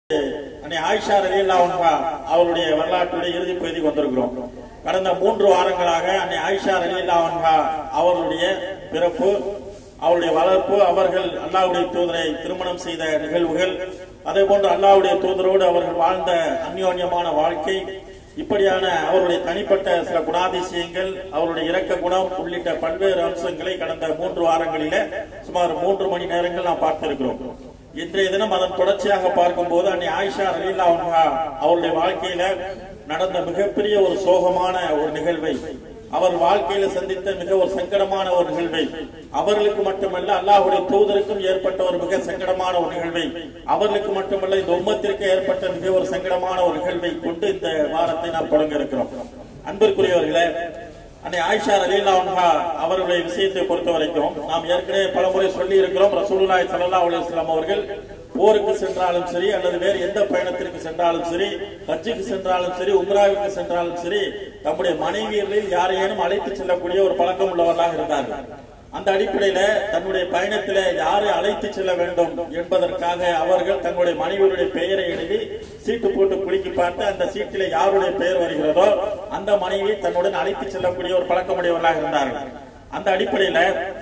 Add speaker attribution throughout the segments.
Speaker 1: அன்னை ஆயிஷா ரலியல்லா அவருடைய வரலாற்றுடைய இறுதி பகுதிக்கு வந்திருக்கிறோம் கடந்த மூன்று வாரங்களாக அன்னை ஆயிஷா ரலியல்லா அவர்களுடைய பிறப்பு அவருடைய வளர்ப்பு அவர்கள் அல்லாஹ்வுடைய தூதரை திருமணம் செய்த நிகழ்வுகள் அதே போன்று அல்லாஹ்வுடைய தூதரோடு அவர்கள் வாழ்ந்த அந்யோன்யமான வாழ்க்கை இப்படியான அவருடைய தனிப்பட்ட சில குணாதிசயங்கள் அவருடைய இரக்க குணம் உள்ளிட்ட பல்வேறு அம்சங்களை கடந்த மூன்று வாரங்களில சுமார் மூன்று மணி நேரங்கள் நாம் பார்த்திருக்கிறோம் இன்றைய தினம் அதன் தொடர்ச்சியாக பார்க்கும்போது அன்னை ஆயிஷா ரலீலா அவருடைய வாழ்க்கையில நடந்த மிகப்பெரிய ஒரு சோகமான ஒரு நிகழ்வை அவர் வாழ்க்கையில சந்தித்த மிக ஒரு சங்கடமான ஒரு நிகழ்வை அவர்களுக்கு மட்டுமல்ல அல்லாஹ்வுடைய தூதருக்கும் ஏற்பட்ட ஒரு மிக சங்கடமான ஒரு நிகழ்வை அவர்களுக்கு மட்டுமல்ல இந்த உம்மத்திற்கு ஏற்பட்ட மிக ஒரு சங்கடமான ஒரு நிகழ்வை கொண்டு இந்த வாரத்தை நாம் தொடங்க இருக்கிறோம் அன்பிற்குரியவர்களே அன்னை ஆயிஷா ரலீலா அவர்களுடைய விஷயத்தை பொறுத்த வரைக்கும் நாம் ஏற்கனவே பலமுறை சொல்லி இருக்கிறோம் ரசூலுல்லாஹி ஸல்லல்லாஹு அலைஹி வஸல்லம் அவர்கள் போருக்கு சென்றாலும் சரி அல்லது வேறு எந்த பயணத்திற்கு சென்றாலும் சரி ஹஜ்ஜுக்கு சென்றாலும் சரி உம்ராவிற்கு சென்றாலும் சரி தம்முடைய மனைவியர்களில் யாரையேனும் அழைத்து செல்லக்கூடிய ஒரு பழக்கம் உள்ளவர்களாக இருந்தார்கள் அந்த அடிப்படையில தன்னுடைய பயணத்தில யாரை அழைத்து செல்ல வேண்டும் என்பதற்காக அவர்கள் தங்களுடைய மனைவியுடைய பெயரை எழுதி சீட்டு போட்டு குலுக்கி பார்த்து அந்த சீட்டில யாருடைய பெயர் வருகிறதோ அந்த மனைவியை தன்னுடன் அழைத்து செல்லக்கூடிய ஒரு பழக்கமுடையவர்களாக இருந்தார்கள் அந்த அடிப்படையில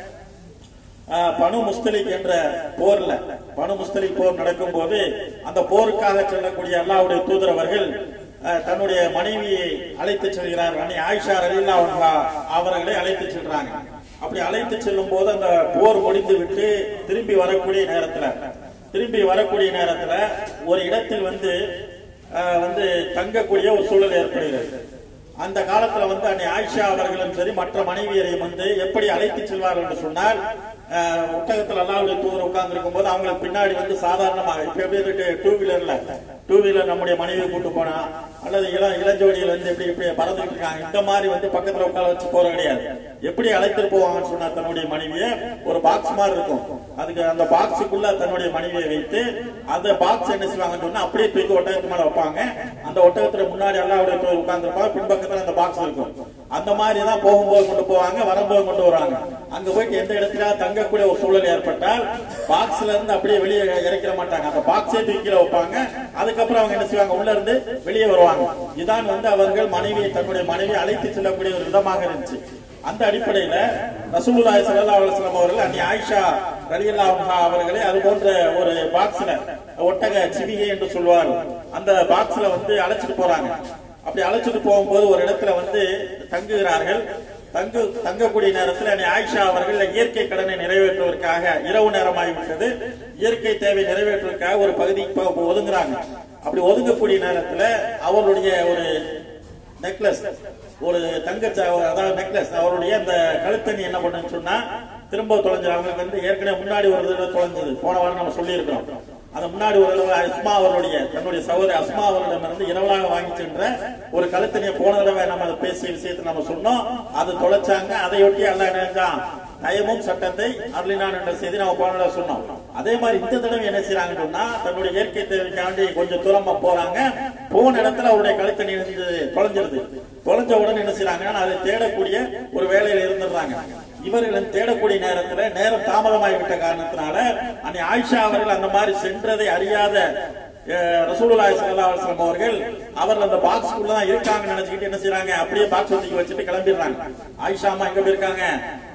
Speaker 1: ஆஹ், பனு முஸ்தலிக் என்ற போர்ல பனு முஸ்தலிக் போர் நடக்கும் போது அந்த போருக்காக செல்லக்கூடிய அல்லாஹ்வுடைய தூதரவர்கள் ஆஹ், தன்னுடைய மனைவியை அழைத்து செல்கிறார் அன்னை ஆயிஷா ரலில்லா அவர்களை அழைத்து செல்றாங்க அப்படி அழைத்து செல்லும் போது அந்த போர் முடிந்து விட்டு திரும்பி வரக்கூடிய நேரத்துல திரும்பி வரக்கூடிய நேரத்துல ஒரு இடத்தில் வந்து ஆஹ், வந்து தங்கக்கூடிய ஒரு சூழல் ஏற்படுகிறது அந்த காலத்துல வந்து அன்னை ஆயிஷா அவர்களும் சரி மற்ற மனைவியரையும் வந்து எப்படி அழைத்து செல்வார்கள் என்று சொன்னால் அஹ், ஒட்டகத்துல அல்லாவுடைய தூதர் உட்கார்ந்து இருக்கும் போது அவங்களுக்கு பின்னாடி வந்து சாதாரணமாக இப்ப எப்படி இருக்கு டூ வீலர்ல டூ வீலர் நம்முடைய மனைவியை கூட்டு போனா அல்லது இளம் இளஞ்சோடியில் வந்து எப்படி இப்படி பறந்துட்டு இருக்காங்க இந்த மாதிரி வந்து பக்கத்துல உட்கார வச்சு போற கிடையாது எப்படி அழைத்துட்டு போவாங்கன்னு சொன்னா தன்னுடைய மனைவியை ஒரு பாக்ஸ் மாதிரி இருக்கும் அதுக்கு அந்த பாக்ஸுக்குள்ள தன்னுடைய மனைவியை வைத்து அந்த பாக்ஸ் என்ன செய்வாங்கன்னு சொன்னா அப்படியே தூக்கி ஒட்டகத்து மேல வைப்பாங்க அந்த ஒட்டகத்துல முன்னாடி அல்லாவுடைய தூதர் உட்கார்ந்துருப்பாங்க பின்பக்கத்துல அந்த பாக்ஸ் இருக்கும் அந்த மாதிரி தான் போகும்போது கொண்டு போவாங்க வரும்போது கொண்டு வருவாங்க அங்க போயிட்டு எந்த இடத்துல தங்கக்கூடிய ஒரு சூழல் ஏற்பட்டால் பாக்ஸ்ல இருந்து அப்படியே வெளியே இறக்கிற மாட்டாங்க அந்த பாக்ஸே தூக்கில வைப்பாங்க அதுக்கப்புறம் அவங்க என்ன செய்வாங்க உள்ள இருந்து வெளியே வருவாங்க இதான் வந்து அவர்கள் மனைவியை தன்னுடைய மனைவியை அழைத்து செல்லக்கூடிய ஒரு விதமாக இருந்துச்சு அந்த அடிப்படையில ரசூலுல்லாஹி ஸல்லல்லாஹு அலைஹி வஸல்லம் அவர்கள் அன்னி ஆயிஷா ரலியல்லாஹு அன்ஹா அவர்களை அது போன்ற ஒரு பாக்ஸ்ல ஒட்டக சிவிகை என்று சொல்வார்கள் அந்த பாக்ஸ்ல வந்து அழைச்சிட்டு போறாங்க அப்படி அழைச்சிட்டு போகும்போது ஒரு இடத்துல வந்து தங்குகிறார்கள் தங்கு தங்கக்கூடிய நேரத்தில் அன்னை ஆயிஷா அவர்கள் இயற்கை கடனை நிறைவேற்றுவதற்காக இரவு நேரமாகிவிட்டது இயற்கை தேவை நிறைவேற்றுவதற்காக ஒரு பகுதிக்கு போ- ஒதுங்குறாங்க அப்படி ஒதுங்கக்கூடிய நேரத்துல அவருடைய ஒரு நெக்லஸ் ஒரு தங்க ச- அதாவது நெக்லஸ் அவருடைய அந்த கழுத்தணி என்ன பண்ணுன்னு சொன்னா திரும்ப தொலைஞ்சு அவங்களுக்கு வந்து ஏற்கனவே முன்னாடி ஒரு தடவை தொலைஞ்சது போன வாரம் நம்ம சொல்லியிருக்கிறோம் அந்த முன்னாடி ஒரு தடவை அஸ்மா அவருடைய தன்னுடைய சகோதரி அஸ்மா அவரிடமிருந்து இரவலாக வாங்கி சென்ற ஒரு கழுத்தணியை போன தடவை நம்ம அதை பேசிய விஷயத்தை நம்ம சொன்னோம் அது தொலைச்சாங்க அதையொட்டி அல்ல நினைச்சான் நயமும் சட்டத்தை அருளினான் என்ற செய்தி நம்ம போன தடவை சொன்னோம் அதே மாதிரி இந்த தடவை என்ன செய்யறாங்கன்னு சொன்னா தன்னுடைய இயற்கை தேவைக்காண்டி கொஞ்சம் தூரமா போறாங்க போன இடத்துல அவருடைய கழுத்தணி இருந்து தொலைஞ்சிருது தொலைஞ்ச உடனே என்ன செய்யறாங்கன்னா அதை தேடக்கூடிய ஒரு வேலையில இருந்துடுறாங்க இவர்கள் தேடக்கூடிய நேரத்துல நேரம் தாமதமாகிவிட்ட காரணத்தினால அன்னை ஆயிஷா அவர்கள் அந்த மாதிரி சென்றதை அறியாத அஹ், ரசூலுல்லாஹி ஸல்லல்லாஹு அலைஹி வஸல்லம் அவர்கள் அவர்கள் அந்த பாக்ஸ்க்குள்ள தான் இருக்காங்கன்னு நினைச்சுக்கிட்டு என்ன செய்றாங்க அப்படியே பாக்ஸ் ஒதுக்கி வச்சுட்டு கிளம்பிடுறாங்க ஆயிஷா அம்மா எங்க போயிருக்காங்க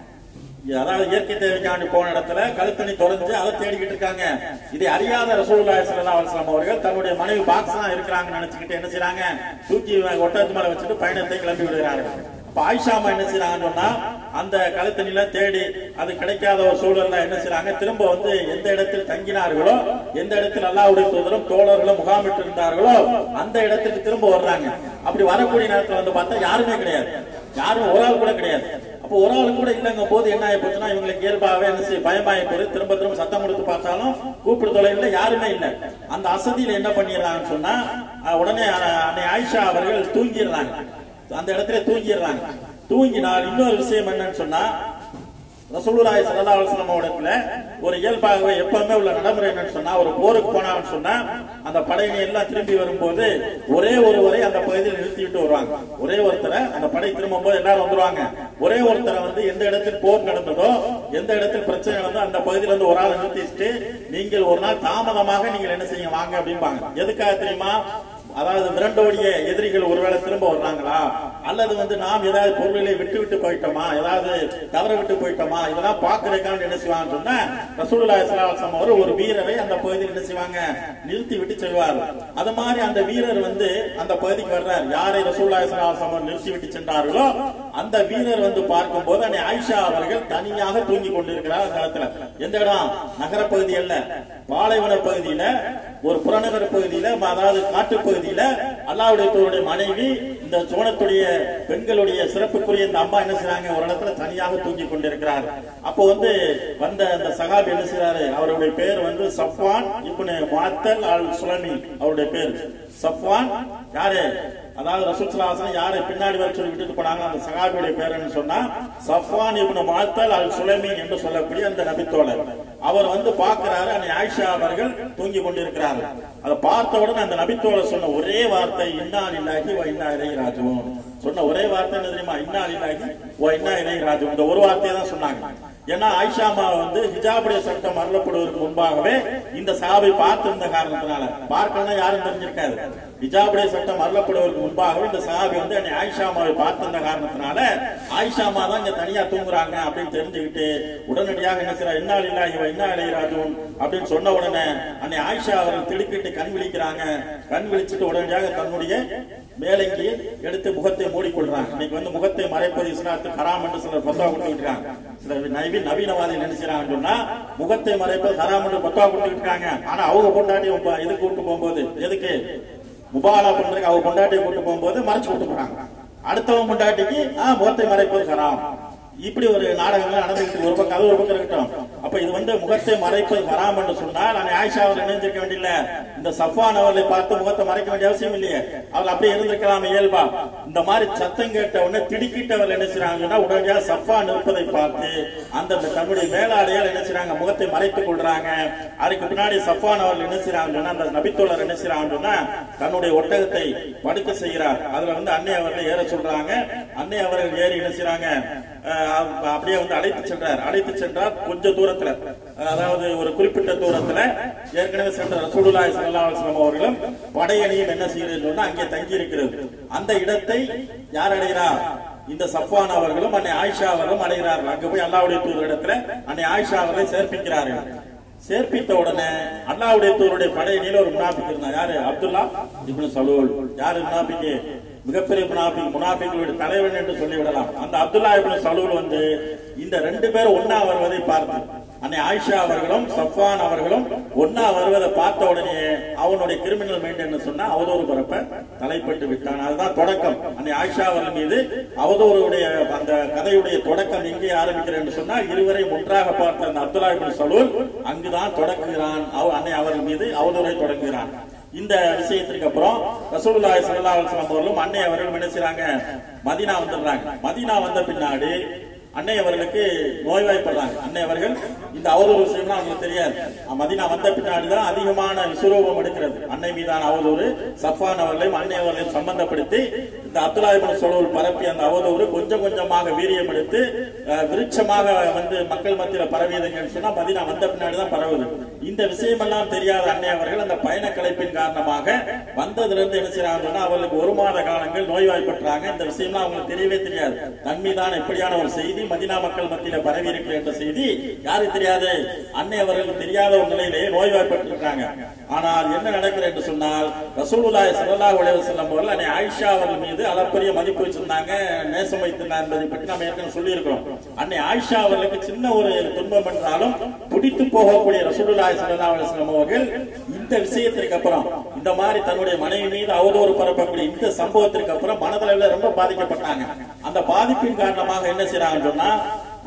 Speaker 1: அதாவது இயற்கை தேவைக்காண்டி போன இடத்துல கழுத்தணி தொடர்ந்து அதை தேடிக்கிட்டு இருக்காங்க இதை அறியாத ரசூலுல்லாஹி ஸல்லல்லாஹு அலைஹி வஸல்லம் அவர்கள் தன்னுடைய மனைவி பாக்ஸ் தான் இருக்கிறாங்கன்னு நினைச்சுக்கிட்டு என்ன செய்றாங்க தூக்கி ஒட்டகத்து மேல வச்சுட்டு பயணத்தை கிளம்பி விடுகிறார்கள் அப்ப ஆயிஷா அம்மா என்ன செய்றாங்கன்னு சொன்னா அந்த கழுத்தணில தேடி அது கிடைக்காத ஒரு சூழல்ல என்ன செய்றாங்க திரும்ப வந்து எந்த இடத்தில் தங்கினார்களோ எந்த இடத்தில் அல்லாஹ்வுடைய தூதரும் தோழர்களும் முகாமிட்டு இருந்தார்களோ அந்த இடத்துக்கு திரும்ப வர்றாங்க அப்படி வரக்கூடிய நேரத்துல வந்து பார்த்தா யாருமே கிடையாது யாரும் ஒரு ஆள் கூட கிடையாது அப்போ ஒரு ஆள் கூட இல்லைங்க போது என்ன ஆகி போச்சுன்னா இவங்களுக்கு இயல்பாகவே என்ன செய்ய பயமாயி போய் திரும்ப திரும்ப சத்தம் கொடுத்து பார்த்தாலும் கூப்பிடு தொலைவில் யாருமே இல்லை அந்த அசதியில என்ன பண்ணிடுறாங்கன்னு சொன்னா அஹ், உடனே அஹ், அன்னை ஆயிஷா அவர்கள் தூங்கிடுறாங்க அந்த இடத்துல தூங்கிடுறாங்க தூங்கினால் இன்னொரு விஷயம் என்னன்னு சொன்னா ரசூலுல்லாஹி ஸல்லல்லாஹு அலைஹி வஸல்லம் இடத்துல ஒரு இயல்பாகவே எப்பவுமே உள்ள நடைமுறை என்னன்னு சொன்னா ஒரு போருக்கு போனான்னு சொன்னா அந்த படையினை எல்லாம் திரும்பி வரும்போது ஒரே ஒருவரை அந்த பகுதியில் நிறுத்திவிட்டு வருவாங்க ஒரே ஒருத்தரை அந்த படை திரும்பும் போது எல்லாரும் வந்துருவாங்க ஒரே ஒருத்தரை வந்து எந்த இடத்தில் போர் நடந்ததோ எந்த இடத்தில் பிரச்சனை நடந்தோ அந்த பகுதியில இருந்து ஒரு ஆளை நிறுத்திட்டு நீங்கள் ஒரு நாள் தாமதமாக நீங்கள் என்ன செய்யுங்க வாங்க அப்படிம்பாங்க எதுக்காக தெரியுமா அதாவது மிரண்டோடிய எதிரிகள் ஒருவேளை திரும்ப வர்றாங்களா அல்லது வந்து நாம் ஏதாவது பொருள்களை விட்டு விட்டு போயிட்டோமா ஏதாவது தவற விட்டு போயிட்டோமா இதெல்லாம் பாக்குறதுக்கான என்ன செய்வாங்கன்னு சொன்னா ரசூலுல்லாஹி ஸல்லல்லாஹு அலைஹி வஸல்லம் அவர் ஒரு வீரரை அந்த பகுதியில் என்ன செய்வாங்க நிறுத்தி விட்டு செல்வார் அது மாதிரி அந்த வீரர் வந்து அந்த பகுதிக்கு வர்றார் யாரை ரசூலுல்லாஹி ஸல்லல்லாஹு அலைஹி வஸல்லம் நிறுத்தி விட்டு சென்றார்களோ அந்த வீரர் வந்து பார்க்கும்போது அன்னை ஆயிஷா அவர்கள் தனியாக தூங்கி கொண்டிருக்கிறார் அந்த இடத்துல எந்த இடம் நகர பகுதி அல்ல பாலைவன பகுதியில ஒரு புறநகர் பகுதியில அதாவது காட்டுப் பகுதியில அல்லாவுடைய தோருடைய மனைவி இந்த சோனத்துடைய பெண்களுடைய சிறப்புக்குரிய இந்த அம்மா என்ன செய்றாங்க ஒரு இடத்துல தனியாக தூங்கி கொண்டிருக்கிறார் அப்போ வந்து வந்த அந்த சகாபி என்ன செய்றாரு அவருடைய பேர் வந்து சஃப்வான் இப்னு முஅத்தல் அல் சுலமி அவருடைய பேர் சஃப்வான் யாரு அதாவது ரசூல் யாரை பின்னாடி வர சொல்லி விட்டுட்டு போனாங்க அந்த சகாபியுடைய பேர் என்ன சொன்னா சஃப்வான் இப்னு முஅத்தல் அல் சுலமி என்று சொல்லக்கூடிய அந்த நபித்தோழர் அவர் வந்து பார்க்கிறாரு அன்னை ஆயிஷா அவர்கள் தூங்கி கொண்டிருக்கிறார்கள் அதை பார்த்த உடனே அந்த நபித்தோழர் சொன்ன ஒரே வார்த்தை இன்னா இல்லாகி வ இன்னா இலை ராஜுவும் சொன்ன ஒரே வார்த்தை என்ன தெரியுமா இன்னா இல்லாகி வ இன்னா இலை ராஜுவும் இந்த ஒரு வார்த்தையை தான் சொன்னாங்க ஏன்னா ஆயிஷா அம்மா வந்து ஹிஜாபுடைய சட்டம் அருளப்படுவதற்கு முன்பாகவே இந்த சாபை பார்த்திருந்த காரணத்தினால பார்க்கணும் யாரும் தெரிஞ்சிருக்காது ஹிஜாபுடைய சட்டம் அருளப்படுவதற்கு முன்பாகவே இந்த சஹாபி வந்து அன்னை ஆயிஷா அம்மாவை பார்த்திருந்த காரணத்தினால ஆயிஷா அம்மா தான் இங்க தனியா தூங்குறாங்க அப்படின்னு தெரிஞ்சுக்கிட்டு உடனடியாக என்ன செய்யறா என்ன இல்லா இவ என்ன இளையராஜுன் அப்படின்னு சொன்ன உடனே அன்னை ஆயிஷா அவர்கள் திடுக்கிட்டு கண் விழிக்கிறாங்க கண் விழிச்சிட்டு உடனடியாக தன்னுடைய மேலங்கி எடுத்து முகத்தை மூடிக்கொள்றாங்க இன்னைக்கு வந்து முகத்தை மறைப்பது இஸ்லாத்து ஹராம் என்று சிலர் பத்தா கொடுத்து இருக்காங்க சில நவீன நவீனவாதி நினைச்சாங்கன்னு சொன்னா முகத்தை மறைப்பது ஹராம் என்று பத்தா கொடுத்து இருக்காங்க ஆனா அவங்க கொண்டாடி இதுக்கு கூட்டு போகும்போது எதுக்கு முபாலா பண்றதுக்கு அவங்க கொண்டாட்டியை கூட்டு போகும்போது மறைச்சு கூட்டு போறாங்க அடுத்தவங்க கொண்டாட்டிக்கு ஆ முகத்தை மறைப்பது ஹராம் இப்படி ஒரு நாடகங்கள் நடந்துகிட்டு ஒரு பக்கம் அது ஒரு பக்கம் இருக்கட்டும் அப்ப இது வந்து முகத்தை மறைப்பது வராம் என்று சொன்னால் நான் ஆயிஷா அவர் இணைஞ்சிருக்க வேண்டியல இந்த சஃபான் அவர்களை பார்த்து முகத்தை மறைக்க வேண்டிய அவசியம் இல்லையே அவர் அப்படியே இருந்திருக்கலாம் இயல்பா இந்த மாதிரி சத்தம் கேட்ட உடனே திடுக்கிட்டவர் என்ன செய்றாங்கன்னா உடனடியாக சஃபான் இருப்பதை பார்த்து அந்த தன்னுடைய மேலாடையால் என்ன செய்றாங்க முகத்தை மறைத்துக் கொள்றாங்க அதுக்கு பின்னாடி சஃபான் அவர்கள் என்ன செய்றாங்கன்னா அந்த நபித்தோழர் என்ன செய்றாங்கன்னா தன்னுடைய ஒட்டகத்தை படுக்க செய்கிறார் அதுல வந்து அன்னை அவர்கள் ஏற சொல்றாங்க அன்னை அவர்கள் ஏறி என்ன செய்றாங்க அஹ் அப்படியே வந்து அழைத்து சென்றார் அழைத்து சென்றார் கொஞ்ச தூரத்துல அதாவது ஒரு குறிப்பிட்ட தூரத்துல ஏற்கனவே சென்ற ரசூலுல்லாஹி ஸல்லல்லாஹு அலைஹி வஸல்லம் அவர்களும் படையணியும் என்ன செய்கிறது சொன்னா அங்கே தங்கி இருக்கிறது அந்த இடத்தை யார் அடைகிறார் இந்த சஃப்வான் அவர்களும் அன்னை ஆயிஷா அவர்களும் அடைகிறார்கள் அங்க போய் அல்லாவுடைய தூதர் இடத்துல அன்னை ஆயிஷா அவர்களை சேர்ப்பிக்கிறார்கள் சேர்ப்பித்த உடனே அல்லாவுடைய தூருடைய படையணியில ஒரு முனாபிக் இருந்தார் யாரு அப்துல்லா இப்னு சலூல் யாரு முனாபிக்கு மிகப்பெரிய முனாபிக் முனாபிகளுடைய தலைவன் என்று சொல்லிவிடலாம் அந்த அப்துல்லா இப்னு சலூல் வந்து இந்த ரெண்டு பேரும் ஒன்னா வருவதை பார்த்து அன்னை ஆயிஷா அவர்களும் சஃப்வான் அவர்களும் ஒன்னா வருவதை பார்த்த உடனே அவனுடைய கிரிமினல் மைண்ட் சொன்னா அவதூறு பரப்ப தலைப்பட்டு விட்டான் அதுதான் தொடக்கம் அன்னை ஆயிஷா அவர்கள் மீது அவதூறுடைய அந்த கதையுடைய தொடக்கம் எங்கே ஆரம்பிக்கிறது என்று சொன்னா இருவரை ஒன்றாக பார்த்த அந்த அப்துல்லா இப்னு சலூல் அங்குதான் தொடங்குகிறான் அவ- அன்னை அவர்கள் மீது அவதூறை தொடங்குகிறான் இந்த விஷயத்திற்கு அப்புறம் ரசூலுல்லாஹி ஸல்லல்லாஹு அலைஹி வஸல்லம் அவர்களும் அன்னை அவர்களும் என்ன செய்றாங்க மதீனா வந்துடுறாங்க மதீனா வந்த பின்னாடி அன்னை அவர்களுக்கு நோய்வாய்ப்படுறாங்க அன்னை அவர்கள் இந்த அவதூறு விஷயம்லாம் அவங்களுக்கு தெரியாது மதினா வந்த பின்னாடிதான் அதிகமான விஸ்வரூபம் எடுக்கிறது அன்னை மீதான அவதூறு சஃபான் அவர்களையும் அன்னை அவர்களையும் சம்பந்தப்படுத்தி இந்த அப்துல்லா இப்னு சலூல் பரப்பி அந்த அவதூறு கொஞ்சம் கொஞ்சமாக வீரியம் எடுத்து அஹ், விருட்சமாக வந்து மக்கள் மத்தியில பரவியதுங்கன்னு சொன்னா மதினா வந்த பின்னாடிதான் பரவுது இந்த விஷயமெல்லாம் தெரியாத அன்னை அவர்கள் அந்த பயண கலைப்பின் காரணமாக வந்ததுல இருந்து என்ன செய்யறாங்கன்னா அவர்களுக்கு ஒரு மாத காலங்கள் நோய்வாய்ப்பட்டாங்க இந்த விஷயம்லாம் அவங்களுக்கு தெரியவே தெரியாது தன் மீதான இப்படியான ஒரு செய்தி மதினா மக்கள் மத்தியில பரவி இருக்கிற என்ற செய்தி யாருக்கு தெரியாது அன்னை அவர்களுக்கு தெரியாத ஒரு நிலையிலே நோய்வாய்ப்பட்டிருக்காங்க ஆனால் என்ன நடக்கிறது என்று சொன்னால் ரசூலுல்லாஹி ஸல்லல்லாஹு அலைஹி வஸல்லம் அவர்கள் அன்னை ஆயிஷா அவர்கள் மீது அளப்பரிய மதிப்பு வச்சிருந்தாங்க நேசம் வைத்திருந்தார் என்பதை பற்றி நாம் ஏற்கனவே சொல்லியிருக்கிறோம் அன்னை ஆயிஷா அவர்களுக்கு சின்ன ஒரு துன்பம் என்றாலும் பிடித்து போகக்கூடிய ரசூலுல்லாஹி ஸல்லல்லாஹு அலைஹி வஸல்லம் அவர்கள் இந்த விஷயத்திற்கு அப்புறம் இந்த மாதிரி தன்னுடைய மனைவி மீது அவதூறு பரப்பக்கூடிய இந்த சம்பவத்திற்கு அப்புறம் மனதளவில் ரொம்ப பாதிக்கப்பட்டாங்க அந்த பாதிப்பின் காரணமாக என்ன செய்யறாங்கன்னு சொன்னா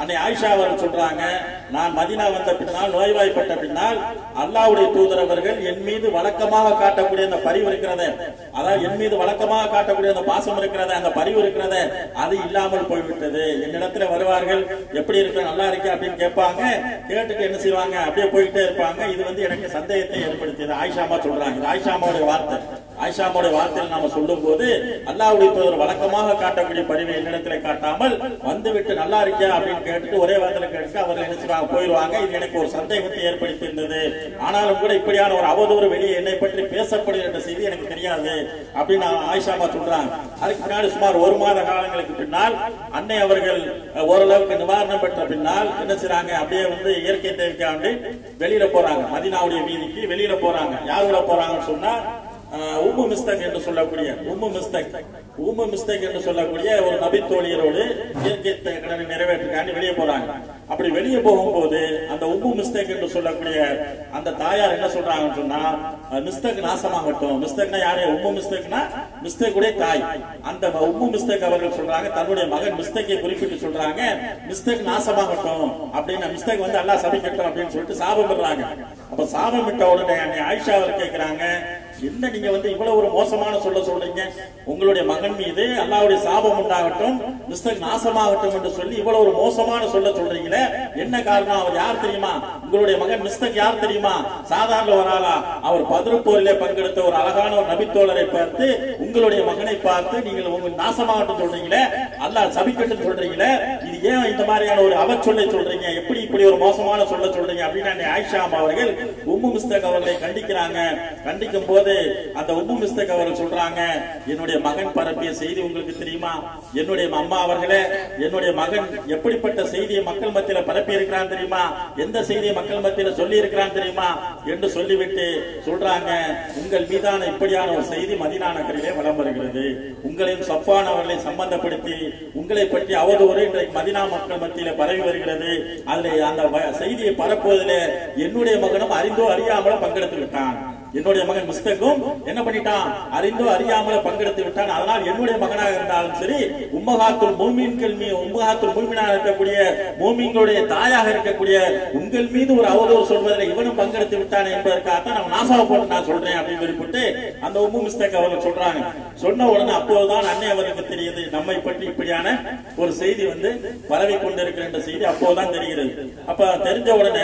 Speaker 1: அன்னை ஆயிஷா அவர்கள் சொல்றாங்க நான் மதினா வந்த பின்னால் நோய்வாய்ப்பட்ட பின்னால் அல்லாஹ்வுடைய தூதர் அவர்கள் என் மீது வழக்கமாக காட்டக்கூடிய அந்த பரிவு இருக்கிறத அதாவது என் மீது வழக்கமாக காட்டக்கூடிய அந்த பாசம் இருக்கிறத அந்த பரிவு இருக்கிறத அது இல்லாமல் போய்விட்டது என்னிடத்துல வருவார்கள் எப்படி இருக்க நல்லா இருக்கே அப்படின்னு கேட்பாங்க கேட்டுட்டு என்ன செய்வாங்க அப்படியே போயிட்டே இருப்பாங்க இது வந்து எனக்கு சந்தேகத்தை ஏற்படுத்தியது ஆயிஷாமா சொல்றாங்க இது ஆயிஷாமாவுடைய வார்த்தை ஆயிஷாமாவுடைய வார்த்தையில் நாம சொல்லும் போது அல்லாஹ்வுடைய தூதர் வழக்கமாக காட்டக்கூடிய பரிவை என்னிடத்துல காட்டாமல் வந்துவிட்டு நல்லா இருக்கியா அப்படின்னு கேட்டுட்டு ஒரே வார்த்தையில கேட்டு அவர்கள் என்ன செய்வாங்க போயிடுவாங்க இது எனக்கு ஒரு சந்தேகத்தை ஏற்படுத்தி இருந்தது ஆனாலும் கூட இப்படியான ஒரு அவதூறு வெளியே என்னை பற்றி பேசப்படுகிற என்ற செய்தி எனக்கு தெரியாது அப்படின்னு ஆயிஷாமா சொல்றாங்க அதுக்கு பின்னாடி சுமார் ஒரு மாத காலங்களுக்கு பின்னால் அன்னை அவர்கள் அஹ், ஓரளவுக்கு நிவாரணம் பெற்ற பின்னால் என்ன செய்றாங்க அப்படியே வந்து இயற்கை தேவைக்காண்டி வெளியில போறாங்க மதினாவுடைய வீதிக்கு வெளியில போறாங்க யார் கூட போறாங்கன்னு சொன்னா ஆஹ் உம்மு மிஸ்தக் என்று சொல்லக்கூடிய உம்மு மிஸ்தக் உம்மு மிஸ்தக் என்று சொல்லக்கூடிய ஒரு நபி தோழியரோடு இயற்கை த- கடனை நிறைவேற்றுக்காண்டி வெளியே போறாங்க அப்படி வெளியே போகும்போது அந்த உம்மு மிஸ்தக் என்று சொல்லக்கூடிய அந்த தாயார் என்ன சொல்றாங்கன்னு சொன்னா அஹ் மிஸ்தக் நாசமாகட்டும் மிஸ்தக்னா யாரு உம்மு மிஸ்தக்னா மிஸ்தக்குடைய தாய் அந்த உம்மு மிஸ்தக் அவர்கள் சொல்றாங்க தன்னுடைய மகன் மிஸ்தக்கை குறிப்பிட்டு சொல்றாங்க மிஸ்தக் நாசமாகட்டும் அப்படின்னு மிஸ்தக் வந்து அல்லாஹ் சபிக்கட்டும் அப்படின்னு சொல்லிட்டு சாபம் விடுறாங்க அப்ப சாபம் விட்ட உடனே அன்னை ஆயிஷா அவர் கேட்கிறாங்க என்ன நீங்க வந்து இவ்வளவு ஒரு மோசமான சொல்ல சொல்றீங்க உங்களுடைய மகன் மீது அல்லாஹ்வுடைய சாபம் உண்டாகட்டும் மிஸ்தக் நாசமாகட்டும் என்று சொல்லி இவ்வளவு ஒரு மோசமான சொல்ல சொல்றீங்களே என்ன காரணம் அவர் யார் தெரியுமா உங்களுடைய மகன் மிஸ்தக் யார் தெரியுமா சாதாரண ஒரு ஆளா அவர் பதிரு போரிலே பங்கெடுத்த ஒரு அழகான ஒரு நபித்தோழரை பார்த்து உங்களுடைய மகனை பார்த்து நீங்கள் உங்க நாசமாகட்டும் சொல்றீங்களே அல்லாஹ் சபிக்கட்டும் சொல்றீங்களே இது ஏன் இந்த மாதிரியான ஒரு அவச்சொல்லை சொல்றீங்க எப்படி இப்படி ஒரு மோசமான சொல்ல சொல்றீங்க அப்படின்னு அன்னை ஆயிஷா அம்மா அவர்கள் உம்மு மிஸ்தக் அவர்களை கண்டிக்கிறாங்க கண்டிக்கும் போது அந்த உம்மு மிஸ்தக் அவர்கள் சொல்றாங்க என்னுடைய மகன் பரப்பிய செய்தி உங்களுக்கு தெரியுமா என்னுடைய அம்மா அவர்களே என்னுடைய மகன் எப்படிப்பட்ட செய்தியை மக்கள் மத்தியில பரப்பி இருக்கிறான் தெரியுமா எந்த செய்தியை மக்கள் மத்தியில சொல்லி இருக்கிறான் தெரியுமா என்று சொல்லிவிட்டு சொல்றாங்க உங்கள் மீதான இப்படியான ஒரு செய்தி மதினா நகரிலே வலம் வருகிறது உங்களையும் சப்பான் அவர்களை சம்பந்தப்படுத்தி உங்களை பற்றி அவதூறு இன்றைக்கு மதினா மக்கள் மத்தியில பரவி வருகிறது அதுல அந்த வ- செய்தியை பரப்புவதிலே என்னுடைய மகனும் அறிந்தோ அறியாமலோ பங்கெடுத்து விட்டான் என்னுடைய மகன் முஸ்தகும் என்ன பண்ணிட்டான் அறிந்தோ அறியாமல பங்கெடுத்து விட்டான் அதனால் என்னுடைய மகனாக இருந்தாலும் சரி உம்மகாத்துல் மூமீன்கள் மீ உம்மகாத்துல் மூமினாக இருக்கக்கூடிய மூமீன்களுடைய தாயாக இருக்கக்கூடிய உங்கள் மீது ஒரு அவதூறு சொல்வதில் இவனும் பங்கெடுத்து விட்டான் என்பதற்காகத்தான் நான் நாசாவை போட்டு நான் சொல்றேன் அப்படின்னு சொல்லிவிட்டு அந்த உம்மு மிஸ்தக் அவர்கள் சொல்றாங்க சொன்ன உடனே அப்போதுதான் அன்னை அவருக்கு தெரியுது நம்மை பற்றி இப்படியான ஒரு செய்தி வந்து பரவி கொண்டிருக்கிற என்ற செய்தி அப்போதுதான் தெரிகிறது அப்ப தெரிஞ்ச உடனே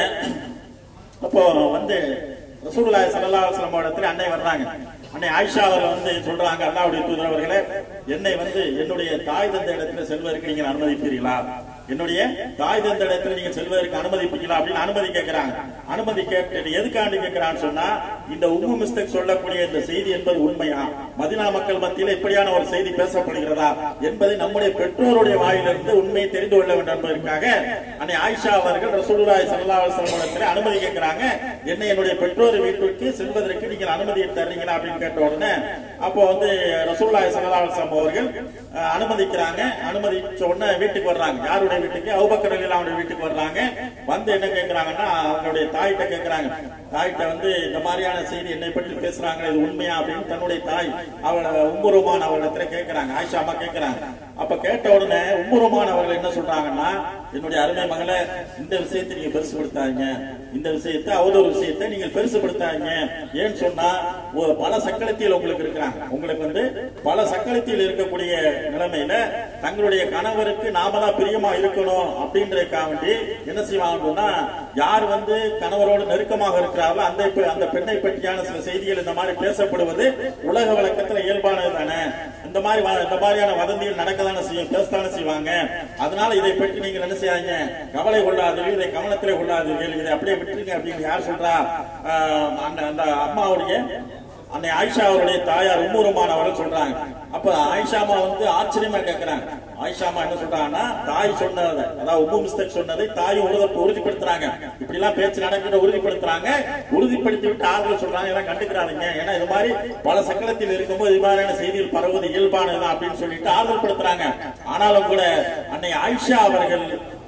Speaker 1: அப்போ வந்து ரசூலுல்லாஹி ஸல்லல்லாஹு அலைஹி வஸல்லம் இடத்துல அன்னை வர்றாங்க அன்னை ஆயிஷா அவர்கள் வந்து சொல்றாங்க அல்லாஹ்வுடைய தூதர் அவர்களே என்னை வந்து என்னுடைய தாய் தந்தை இடத்துல செல்வதற்கு நீங்க அனுமதிப்பீர்களா என்னுடைய தாய் தந்தை இடத்துல நீங்க செல்வதற்கு அனுமதிப்பீங்களா அப்படின்னு அனுமதி கேட்கிறாங்க அனுமதி கேட்டு எதுக்காண்டி கேட்கிறான்னு சொன்னா இந்த உம்மு மிஸ்தக் சொல்லக்கூடிய இந்த செய்தி என்பது உண்மையா மதினா மக்கள் மத்தியில் இப்படியான ஒரு செய்தி பேசப்படுகிறதா என்பதை நம்முடைய பெற்றோருடைய வாயிலிருந்து உண்மையை தெரிந்து கொள்ள வேண்டும் என்பதற்காக அன்னை ஆயிஷா அவர்கள் ரசூலுல்லாஹி ஸல்லல்லாஹு அலைஹி வஸல்லம் இடத்துல அனுமதி கேட்கிறாங்க என்ன என்னுடைய பெற்றோர் வீட்டுக்கு செல்வதற்கு நீங்கள் அனுமதி தர்றீங்களா அப்படின்னு கேட்ட உடனே அப்போ வந்து ரசூலுல்லாஹி ஸல்லல்லாஹு அலைஹி வஸல்லம் அவர்கள் அஹ், அனுமதிக்கிறாங்க அனுமதிச்ச உடனே வீட்டுக்கு வர்றாங்க யாருடைய வீட்டுக்கு அபூபக்கர் ரலியல்லாஹு அன்ஹு வீட்டுக்கு வர்றாங்க வந்து என்ன கேட்கறாங்கன்னா அவங்களுடைய தாயிட்ட கேட்கறாங்க தாயிட்ட வந்து இந்த மாதிரியான செய்தி என்னை பற்றி பேசுறாங்க இது உண்மையா அப்படின்னு தன்னுடைய தாய் அவளை உம்புருமான் அவளிடத்துல கேட்கறாங்க ஆயிஷா அம்மா கேட்கறாங்க அப்ப கேட்ட உடனே உம்புருமான் அவர்கள் என்ன சொல்றாங்கன்னா என்னுடைய அருமை மகளே இந்த விஷயத்தை நீங்க பெருசுபடுத்தாதீங்க இந்த விஷயத்தை அவதூறு விஷயத்தை நீங்கள் பெருசுபடுத்தாதீங்க ஏன்னு சொன்னா ஒரு பல சக்களத்தில் உங்களுக்கு இருக்கிறாங்க உங்களுக்கு வந்து பல சக்களத்தில் இருக்கக்கூடிய நிலைமையில தங்களுடைய கணவருக்கு நாம தான் பிரியமா இருக்கணும் அப்படின்றதுக்காக வேண்டி என்ன செய்வாங்கன்னா யார் வந்து கணவரோடு நெருக்கமாக இருக்கிறார்களோ அந்த பெ- அந்த பெண்ணை பற்றியான சில செய்திகள் இந்த மாதிரி பேசப்படுவது உலக வழக்கத்துல இயல்பானது தானே இந்த மாதிரி வ- இந்த மாதிரியான வதந்திகள் நடக்கதானே செய்யும் பேசத்தானே செய்வாங்க அதனால இதை பற்றி நீங்கள் என்ன செய்யாங்க கவலை கொள்ளாதீர்கள் இதை கவனத்திலே கொள்ளாதீர்கள் இதை அப்படியே விட்டுருங்க அப்படின்னு யார் சொல்றா ஆஹ் அந்த அந்த அம்மாவுடைய அன்னை ஆயிஷா அவருடைய தாயார் உம்முருமான் அவர்கள் சொல்றாங்க அப்ப ஆயிஷாமா வந்து ஆச்சரியமா கேட்கிறாங்க ஆயிஷாமா என்ன சொல்றாங்கன்னா தாய் சொன்னதை அதாவது உம்மு மிஸ்தக் சொன்னதை தாய் உறுதி உறுதிப்படுத்துறாங்க இப்படி எல்லாம் பேச்சு நடக்கிற உறுதிப்படுத்துறாங்க உறுதிப்படுத்தி விட்டு ஆறுதல் சொல்றாங்க இதெல்லாம் கண்டுக்கிறாதீங்க ஏன்னா இது மாதிரி பல சக்கலத்தில் இருக்கும்போது இது மாதிரியான செய்திகள் பரவுவது இயல்பானதுதான் அப்படின்னு சொல்லிட்டு ஆறுதல் படுத்துறாங்க ஆனாலும் கூட அன்னை ஆயிஷா அவர்கள்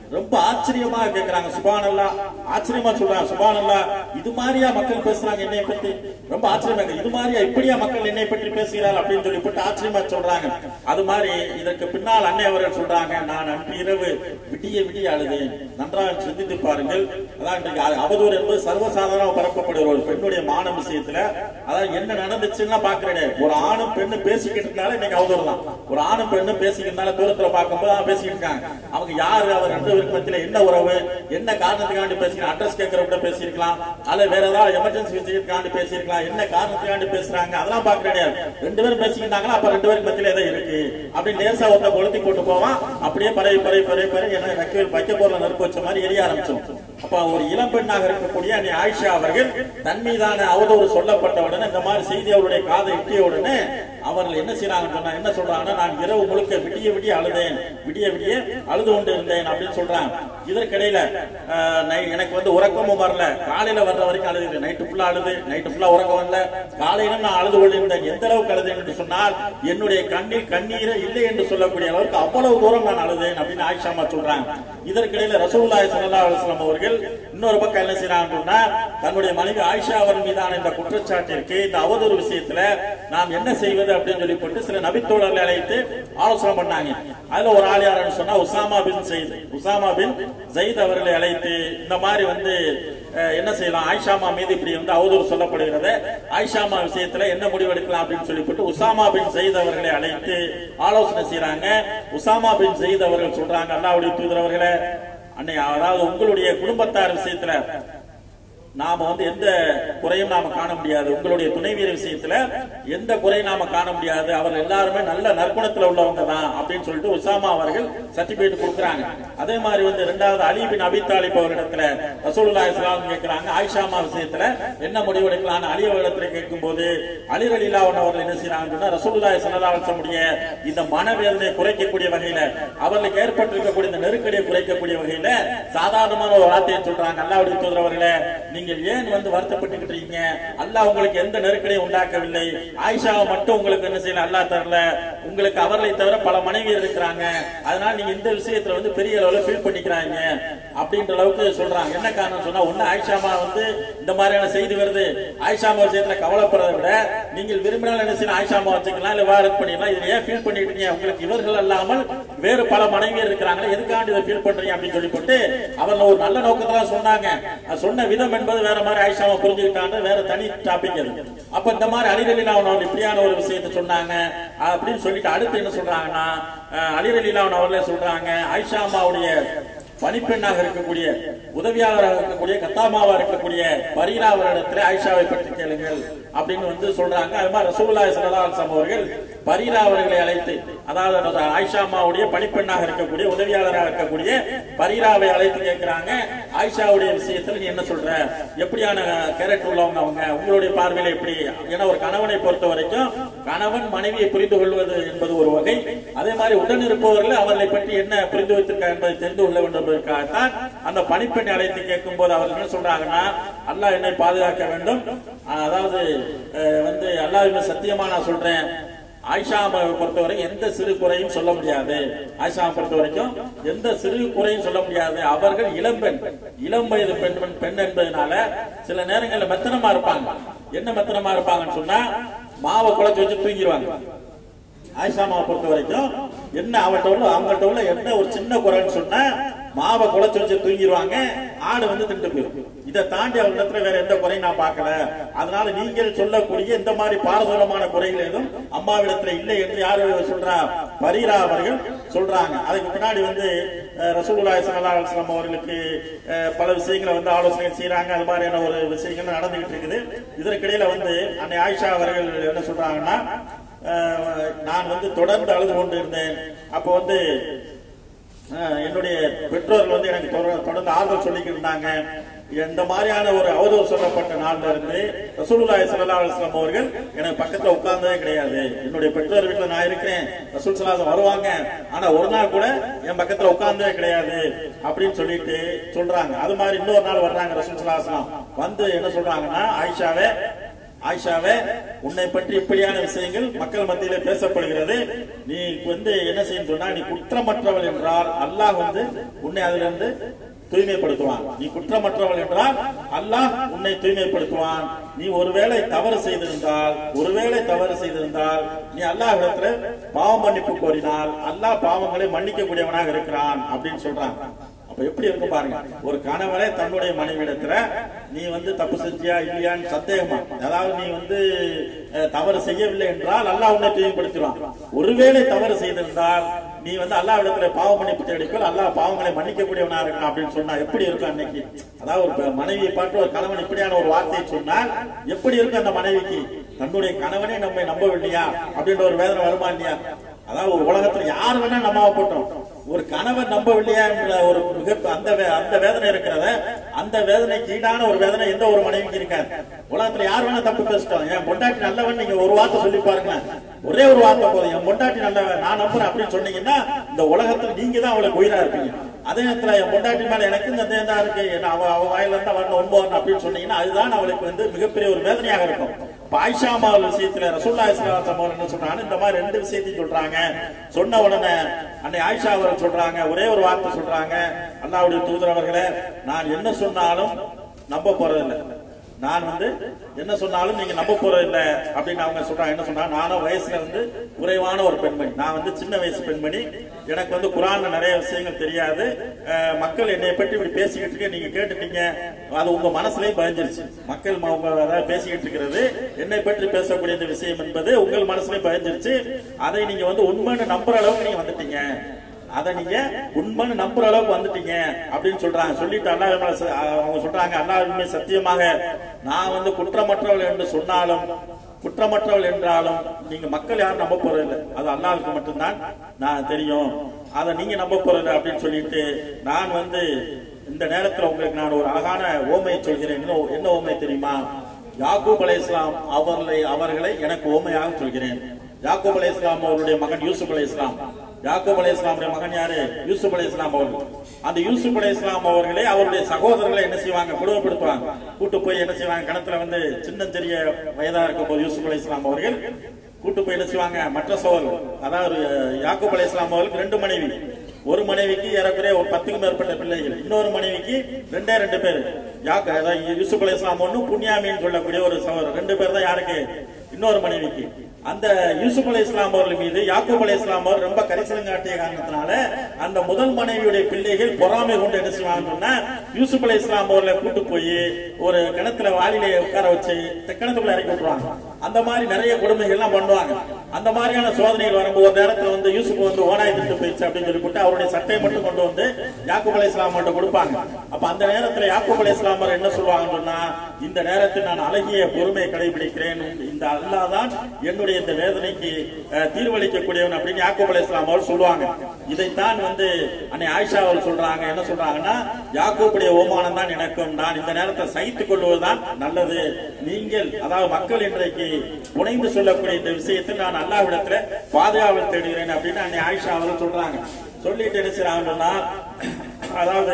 Speaker 1: ரொம்ப ஆச்சரியமா கேக்குறாங்க சுபானல்லா ஆச்சரியமா சொல்றாங்க சுபானல்லா இது மாதிரியா மக்கள் பேசுறாங்க என்னை பத்தி ரொம்ப ஆச்சரியமா இருக்கு. இது மாதிரியா இப்படியா மக்கள் என்னை பற்றி பேசுகிறார்கள் அப்படின்னு சொல்லி போட்டு ஆச்சரியமா சொல்றாங்க அது மாதிரி இதற்கு பின்னால் அன்னை அவர்கள் சொல்றாங்க நான் அன்று இரவு விடிய விடிய அழுதேன் நன்றாக சிந்தித்து பாருங்கள் அதான் இன்றைக்கு அ- அவதூறு என்பது சர்வசாதாரணமாக பரப்பப்படுகிற ஒரு பெண்ணுடைய மான விஷயத்துல அதாவது என்ன நடந்துச்சுன்னா பாக்குறேன் ஒரு ஆணும் பெண்ணும் பேசிக்கிட்டு இருந்தாலும் இன்னைக்கு அவதூறு தான் ஒரு ஆணும் பெண்ணும் பேசிக்கிறதுனால தூரத்துல பார்க்கும்போது அவங்க பேசிக்கிட்டு இருக்காங்க அவங்க யாரு அவர் ரெண்டு பேருக்கு மத்தியில என்ன உறவு என்ன காரணத்துக்காண்டி பேசிக்கலாம் அட்ரஸ் கேட்கறவங்க பேசியிருக்கலாம் அல்ல வேற ஏதாவது எமர்ஜென்சி விஷயத்துக்காண்டி பேசியிருக்கலாம் என்ன காரணத்துக்காண்டி பேசுறாங்க அதெல்லாம் பார்க்க கிடையாது ரெண்டு பேரும் பேசிக்கிட்டாங்களா அப்ப ரெண்டு பேருக்கு மத்தியில ஏதோ இருக்கு அப்படின்னு லேசா ஒருத்த கொளுத்தி போட்டு போவான் அப்படியே பரவி பரவி பரவி பரவி என்ன வைக்க வைக்க பொருளை நெருப்பு வச்ச மாதிரி எரிய ஆரம்பிச்சோம் அப்ப ஒரு இளம் பெண்ணாக இருக்கக்கூடிய அன்னை ஆயிஷா அவர்கள் தன் மீதான அவதூறு சொல்லப்பட்ட உடனே இந்த மாதிரி செய்தி அவருடைய காதை எட்டிய உடனே அவர்கள் என்ன செய்யறாங்கன்னு சொன்னா என்ன சொல்றாங்கன்னா நான் இரவு முழுக்க விடிய விடிய அழுதேன் விடிய விடிய அழுது கொண்டு இருந்தேன் அப்படின்னு சொல்றாங்க இதற்கிடையில ஆஹ், நை- எனக்கு வந்து உறக்கமும் வரல காலையில வர்ற வரைக்கும் அழுது நைட்டு ஃபுல்லா அழுது நைட்டு ஃபுல்லா உறக்கம் வரல காலையில நான் அழுது கொண்டிருந்தேன் எந்த அளவுக்கு அழுதேன் என்று சொன்னால் என்னுடைய கண்ணில் கண்ணீரே இல்லை என்று சொல்லக்கூடிய அளவுக்கு அவ்வளவு தூரம் நான் அழுதேன் அப்படின்னு ஆயிஷாமா சொல்றாங்க இதற்கிடையில ரசூலுல்லாஹி ஸல்லல்லாஹு அலைஹி வஸல்லம் அவர்கள் இன்னொரு பக்கம் என்ன செய்றாங்கன்னு சொன்னா தன்னுடைய மனைவி ஆயிஷா அவர்கள் மீதான இந்த குற்றச்சாட்டிற்கு இந்த அவதூறு விஷயத்துல நாம் என்ன செய்வது அப்படின்னு சொல்லி போட்டு சில நபித்தோழர்களை அழைத்து ஆலோசனை பண்ணாங்க அதுல ஒரு ஆள் யாருன்னு சொன்னா Usama bin Zaid Usama bin Zaid அவர்களை அழைத்து இந்த மாதிரி வந்து அஹ், என்ன செய்யலாம் ஆயிஷாமா மீது இப்படி வந்து அவதூறு சொல்லப்படுகிறது ஆயிஷாமா விஷயத்துல என்ன முடிவு எடுக்கலாம் அப்படின்னு சொல்லி போட்டு உசாமா பின் ஜெயித் அவர்களை அழைத்து ஆலோசனை செய்றாங்க உசாமா பின் ஜெயித் அவர்கள் சொல்றாங்க அல்லாவுடைய தூதர் அவர்களே அன்னை அதாவது உங்களுடைய குடும்பத்தார் விஷயத்துல நாம வந்து எந்த குறையும் நாம காண முடியாது உங்களுடைய துணைவியர் விஷயத்துல எந்த குறையும் நாம காண முடியாது அவர்கள் எல்லாருமே நல்ல நற்குணத்துல உள்ளவங்க தான் அப்படின்னு சொல்லிட்டு உசாமா அவர்கள் சர்டிபிகேட் கொடுக்குறாங்க அதே மாதிரி வந்து இரண்டாவது அலி பின் அபி தாலிப் அவரிடத்துல ரசூலுல்லாஹி ஸல்லல்லாஹு கேட்கிறாங்க ஆயிஷாமா விஷயத்துல என்ன முடிவு எடுக்கலாம் அலி அவரிடத்துல கேட்கும்போது அலி ரலிலா அவர்கள் என்ன செய்யறாங்கன்னு சொன்னா ரசூலுல்லாஹி ஸல்லல்லாஹு அலைஹி வஸல்லுடைய இந்த மனவேதனை குறைக்கக்கூடிய வகையில அவர்களுக்கு ஏற்பட்டிருக்கக்கூடிய இந்த நெருக்கடியை குறைக்கக்கூடிய வகையில சாதாரணமான ஒரு வார்த்தையை சொல்றாங்க அல்லாஹ்வுடைய தூதர் அவர்களே நீங்கள் ஏன் வந்து வருத்தப்பட்டுக்கிட்டு இருக்கீங்க அல்லாஹ் உங்களுக்கு எந்த நெருக்கடியும் உண்டாக்கவில்லை ஆயிஷாவை மட்டும் உங்களுக்கு என்ன செய்யல அல்லாஹ் தரல உங்களுக்கு அவர்களை தவிர பல மனைவியர் இருக்கிறாங்க அதனால நீங்க இந்த விஷயத்துல வந்து பெரிய அளவுல ஃபீல் பண்ணிக்கிறாங்க அப்படின்ற அளவுக்கு சொல்றாங்க என்ன காரணம் சொன்னா ஒண்ணு ஆயிஷாமா வந்து இந்த மாதிரியான செய்தி வருது ஆயிஷாமா விஷயத்துல கவலைப்படுறதை விட நீங்கள் விரும்பினால் என்ன செய்யலாம் ஆயிஷாமா வச்சுக்கலாம் இல்ல வேற பண்ணிடலாம் இதுல ஏன் ஃபீல் பண்ணிட்டு இருக்கீங்க உங்களுக்கு இவர்கள் அல்லாமல் வேறு பல மனைவியர் இருக்கிறாங்களே எதுக்காண்டி இதை ஃபீல் பண்றீங்க அப்படின்னு சொல்லி போட்டு அவங்க ஒரு நல்ல நோக்கத்துல சொன்னாங்க அது சொன்ன விதம் என்பது வேற மாதிரி ஆயிஷாவை புரிஞ்சுக்கிட்டாங்க வேற தனி டாபிக் அது அப்ப இந்த மாதிரி அலிரலிலா அவன் இப்படியான ஒரு விஷயத்தை சொன்னாங்க அப்படின்னு சொல்லிட்டு அடுத்து என்ன சொல்றாங்கன்னா அஹ், அலிரலிலா அவர்களே சொல்றாங்க ஆயிஷா அம்மாவுடைய பணிப்பெண்ணாக இருக்கக்கூடிய உதவியாளராக இருக்கக்கூடிய கத்தாமாவா இருக்கக்கூடிய பரீரா அவரிடத்துல ஆயிஷாவை பற்றி கேளுங்கள் அப்படின்னு வந்து சொல்றாங்க அது மாதிரி ரசூலுல்லாஹி ஸல்லல்லாஹு அலைஹி வஸல்லம் அவர்கள் பரீரா அவர்களை அழைத்து அதாவது ஆயிஷா அம்மாவுடைய பணிப்பெண்ணாக இருக்கக்கூடிய உதவியாளராக இருக்கக்கூடிய பரீராவை அழைத்து கேட்கிறாங்க ஆயிஷாவுடைய விஷயத்துல நீ என்ன சொல்ற எப்படியான கேரக்டர் உள்ளவங்க அவங்க உங்களுடைய பார்வையில எப்படி ஏன்னா ஒரு கணவனை பொறுத்த வரைக்கும் கணவன் மனைவியை புரிந்து கொள்வது என்பது ஒரு வகை அதே மாதிரி உடன் இருப்பவர்கள் அவர்களை பற்றி என்ன புரிந்து வைத்திருக்கார் என்பதை தெரிந்து கொள்ள வேண்டும் என்பதற்காகத்தான் அந்த பணிப்பெண்ணை அழைத்து கேட்கும் போது அவர்கள் என்ன சொல்றாங்கன்னா அல்லாஹ் என்னை பாதுகாக்க வேண்டும் ஆஹ் அதாவது அஹ் வந்து அல்லாஹ் சத்தியமா நான் சொல்றேன் ஆயிஷாவை பொறுத்தவரை எந்த சிறு குறையும் சொல்ல முடியாது ஆயிஷாவை பொறுத்த வரைக்கும் எந்த சிறு குறையும் சொல்ல முடியாது அவர்கள் இளம்பெண் இளம் வயது பெண் பெண் என்பதனால சில நேரங்கள்ல மெத்தனமா இருப்பாங்க என்ன மெத்தனமா இருப்பாங்கன்னு சொன்னா மாவை குழச்சி வச்சு தூங்கிடுவாங்க ஆயிஷாமாவை பொறுத்த வரைக்கும் என்ன அவட்ட உள்ள அவங்கள்ட்ட உள்ள என்ன ஒரு சின்ன குறைன்னு சொன்னா மாவை குழச்சி வச்சு தூங்கிடுவாங்க ஆடு வந்து திண்டு போயிடும் இதை தாண்டி அவங்களிடத்துல வேற எந்த குறையும் நான் பார்க்கல அதனால நீங்கள் சொல்லக்கூடிய இந்த மாதிரி பாரதூரமான குறைகள் எதுவும் அம்மாவிடத்துல இல்லை என்று யாரு சொல்றா பரீரா அவர்கள் சொல்றாங்க அதுக்கு பின்னாடி வந்து அஹ், ரசூலுல்லாஹி ஸல்லல்லாஹு அலைஹி வஸல்லம் அவர்களுக்கு அஹ், பல விஷயங்களை வந்து ஆலோசனை செய்றாங்க அது மாதிரியான ஒரு விஷயங்கள் நடந்துகிட்டு இருக்குது இதற்கிடையில வந்து அன்னை ஆயிஷா அவர்கள் என்ன சொல்றாங்கன்னா அஹ், நான் வந்து தொடர்ந்து அழுது கொண்டு இருந்தேன் அப்போ வந்து அஹ், என்னுடைய பெற்றோர்கள் வந்து எனக்கு தொடர்- தொடர்ந்து ஆறுதல் சொல்லிக்கிட்டு இருந்தாங்க இந்த மாதிரியான ஒரு அவதூறு சொல்லப்பட்ட நாள்ல இருந்து ரசூலுல்லாஹி ஸல்லல்லாஹு அலைஹி வஸல்லம் அவர்கள் எனக்கு பக்கத்துல உட்கார்ந்ததே கிடையாது என்னுடைய பெற்றோர் வீட்டுல நான் இருக்கிறேன் ரசூல் ஸல்லல்லாஹு வருவாங்க ஆனா ஒரு நாள் கூட என் பக்கத்துல உட்கார்ந்ததே கிடையாது அப்படின்னு சொல்லிட்டு சொல்றாங்க அது மாதிரி இன்னொரு நாள் வர்றாங்க ரசூல் ஸல்லல்லாஹு அலைஹி வஸல்லம் வந்து என்ன சொல்றாங்கன்னா ஆயிஷாவே ஆயிஷாவே உன்னை பற்றி இப்படியான விஷயங்கள் மக்கள் மத்தியில பேசப்படுகிறது நீ வந்து என்ன செய்யணும் சொன்னா நீ குற்றமற்றவள் என்றால் அல்லாஹ் வந்து உன்னை அதிலிருந்து தூய்மைப்படுத்துவான் நீ குற்றமற்றவள் என்றால் அல்லாஹ் உன்னை தூய்மைப்படுத்துவான் நீ ஒருவேளை தவறு செய்திருந்தால் ஒருவேளை தவறு செய்திருந்தால் நீ அல்லாஹ் இடத்துல பாவ மன்னிப்பு கோரினால் அல்லாஹ் பாவங்களை மன்னிக்க கூடியவனாக இருக்கிறான் அப்படின்னு சொல்றான் அப்ப எப்படி இருக்கும் பாருங்க ஒரு கணவரே தன்னுடைய மனைவியிடத்துல நீ வந்து தப்பு செஞ்சியா இல்லையான்னு சந்தேகமா அதாவது நீ வந்து அஹ், தவறு செய்யவில்லை என்றால் அல்லாஹ் உன்னை தூய்மைப்படுத்துவான் ஒருவேளை தவறு செய்திருந்தால் நீ வந்து அல்லாஹ் இடத்துல பாவ மன்னிப்பு தேடிக்கொள் அல்லாஹ் பாவங்களை மன்னிக்க கூடியவனா இருக்கான் அப்படின்னு சொன்னா எப்படி இருக்கும் அன்னைக்கு அதாவது ஒரு ப- மனைவியை பார்த்து ஒரு கணவன் இப்படியான ஒரு வார்த்தையை சொன்னால் எப்படி இருக்கும் அந்த மனைவிக்கு தன்னுடைய கணவனே நம்மை நம்பவில்லையா அப்படின்ற ஒரு வேதனை வருமா இல்லையா அதாவது ஒரு உலகத்துல யார் வேணா நம்பாம போட்டோம் ஒரு கணவன் நம்பவில்லையா என்ற ஒரு மிக அந்த வே- அந்த வேதனை இருக்கிறத அந்த வேதனைக்கு ஈடான ஒரு வேதனை எந்த ஒரு மனைவிக்கு இருக்காது உலகத்துல யார் வேணா தப்பு பேசிட்டோம் என் பொண்டாட்டி நல்லவன் நீங்க ஒரு வார்த்தை சொல்லி பாருங்களேன் ஒரே ஒரு வார்த்தை போதும் என் பொண்டாட்டி நல்லவன் நான் நம்புறேன் அப்படின்னு சொன்னீங்கன்னா இந்த உலகத்துல நீங்க தான் அவளுக்கு உயிரா இருப்பீங்க அதே நேரத்துல என் பொண்டாட்டி மேல எனக்கு இந்த தேர்ந்தா இருக்கு என்ன அவ அவ வாயில இருந்தா வரணும் ஒன்பது அப்படின்னு சொன்னீங்கன்னா அதுதான் அவளுக்கு வந்து மிகப்பெரிய ஒரு வேதனையாக இருக்கும் இப்ப ஆயிஷா அம்மாள் விஷயத்துல ரசூல்லா இஸ்லாம் அம்மாள் என்ன சொல்றாங்க இந்த மாதிரி ரெண்டு விஷயத்தையும் சொல்றாங்க சொன்ன உடனே அன்னை ஆயிஷா அவர்கள் சொல்றாங்க ஒரே ஒரு வார்த்தை சொல்றாங்க அல்லாவுடைய தூதர் அவர்களே நான் என்ன சொன்னாலும் நம்ப போறதில்லை நான் வந்து என்ன சொன்னாலும் நீங்க நம்ப போறதில்லை அப்படின்னு அவங்க சொல்றாங்க என்ன சொன்னா நானும் வயசுல வந்து குறைவான ஒரு பெண்மணி நான் வந்து சின்ன வயசு பெண்மணி எனக்கு வந்து குரான்ல நிறைய விஷயங்கள் தெரியாது அஹ், மக்கள் என்னை பற்றி இப்படி பேசிக்கிட்டு இருக்க நீங்க கேட்டுட்டீங்க அது உங்க மனசுலயே பயந்துருச்சு மக்கள் ம- உங்க அதாவது பேசிக்கிட்டு இருக்கிறது என்னை பற்றி பேசக்கூடிய இந்த விஷயம் என்பது உங்கள் மனசுலயே பயந்துருச்சு அதை நீங்க வந்து உண்மைன்னு நம்புற அளவுக்கு நீங்க வந்துட்டீங்க அதை நீங்க உண்மைன்னு நம்புற அளவுக்கு வந்துட்டீங்க அப்படின்னு சொல்றாங்க சொல்லிட்டு அல்லாஹ் மேல ச- அவங்க சொல்றாங்க அல்லாஹ்வுமே சத்தியமாக நான் வந்து குற்றமற்றவள் என்று சொன்னாலும் குற்றமற்றவள் என்றாலும் நீங்க மக்கள் யாரும் நம்ப போறதில்லை அது அல்லாஹ்வுக்கு மட்டும்தான் நான் தெரியும் அதை நீங்க நம்ப போறதில்லை அப்படின்னு சொல்லிட்டு நான் வந்து இந்த நேரத்துல உங்களுக்கு நான் ஒரு அழகான ஓமையை சொல்கிறேன் என்ன என்ன ஓமை தெரியுமா யாக்கூப் அலை இஸ்லாம் அவர்களை அவர்களை எனக்கு ஓமையாக சொல்கிறேன் யாக்கூப் அலை இஸ்லாம் அவருடைய மகன் யூசுப் அலை இஸ்லாம் யாக்கூப் அலை இஸ்லாமுடைய மகன் யாரு யூசுப் அலை இஸ்லாம் அவர்கள் அந்த யூசுப் அலை இஸ்லாம் அவர்களே அவருடைய சகோதரர்களை என்ன செய்வாங்க கொடுமைப்படுத்துவாங்க கூட்டு போய் என்ன செய்வாங்க கிணத்துல வந்து சின்னஞ்சிறிய வயதா இருக்கும் போது யூசுப் அலை இஸ்லாம் அவர்கள் கூட்டு போய் என்ன செய்வாங்க மற்ற சோழர்கள் அதாவது யாக்கூப் அலை இஸ்லாம் அவர்களுக்கு ரெண்டு மனைவி ஒரு மனைவிக்கு ஏறக்குறைய ஒரு பத்துக்கும் மேற்பட்ட பிள்ளைகள் இன்னொரு மனைவிக்கு ரெண்டே ரெண்டு பேர் யாக்கு அதாவது யூசுப் அலை இஸ்லாம் ஒண்ணு புண்ணியாமின்னு சொல்லக்கூடிய ஒரு சகோதரர் ரெண்டு பேர் தான் யாருக்கு இன்னொரு மனைவிக்கு அந்த யூசுப் அலை இஸ்லாம் அவர்கள் மீது யாக்கூப் அலை இஸ்லாம் அவர் ரொம்ப கரிசனம் காட்டிய காரணத்தினால அந்த முதல் மனைவியுடைய பிள்ளைகள் பொறாமை கொண்டு என்ன செய்வாங்கன்னு சொன்னா யூசுப் அலை இஸ்லாம் அவர்களை கூட்டு போய் ஒரு கிணத்துல வாளிலே உட்கார வச்சு இந்த கிணத்துக்குள்ள இறக்கி விட்டுருவாங்க அந்த மாதிரி நிறைய கொடுமைகள் எல்லாம் பண்ணுவாங்க அந்த மாதிரியான சோதனைகள் வரும்போது ஒரு நேரத்துல வந்து யூசுப் வந்து ஓனாய் திட்டு போயிடுச்சு அப்படின்னு சொல்லி போட்டு அவருடைய சட்டையை மட்டும் கொண்டு வந்து யாக்கூப் அலை இஸ்லாம் மட்டும் கொடுப்பாங்க அப்ப அந்த நேரத்துல யாக்கூப் அலை இஸ்லாமர் என்ன சொல்லுவாங்கன்னு சொன்னா இந்த நேரத்தில் நான் அழகிய பொறுமையை கடைபிடிக்கிறேன் இந்த அல்லாஹ் தான் என்னுடைய இந்த வேதனைக்கு அஹ், தீர்வளிக்கக்கூடியவன் அப்படின்னு யாக்கூப் அலை இஸ்லாம் அவர் சொல்லுவாங்க இதைத்தான் வந்து அன்னை ஆயிஷா அவர் சொல்றாங்க என்ன சொல்றாங்கன்னா யாக்கூப்புடைய ஓமானம் தான் எனக்கும் நான் இந்த நேரத்தை சகித்துக் கொள்வதுதான் நல்லது நீங்கள் அதாவது மக்கள் இன்றைக்கு புனைந்து சொல்லக்கூடிய இந்த விஷயத்தில் நான் அல்லாஹ்விடத்துல பாதுகாவல் தேடுகிறேன் அப்படின்னு அன்னை ஆயிஷா அவர்கள் சொல்றாங்க சொல்லிட்டு என்ன செய்றாங்கன்னா அதாவது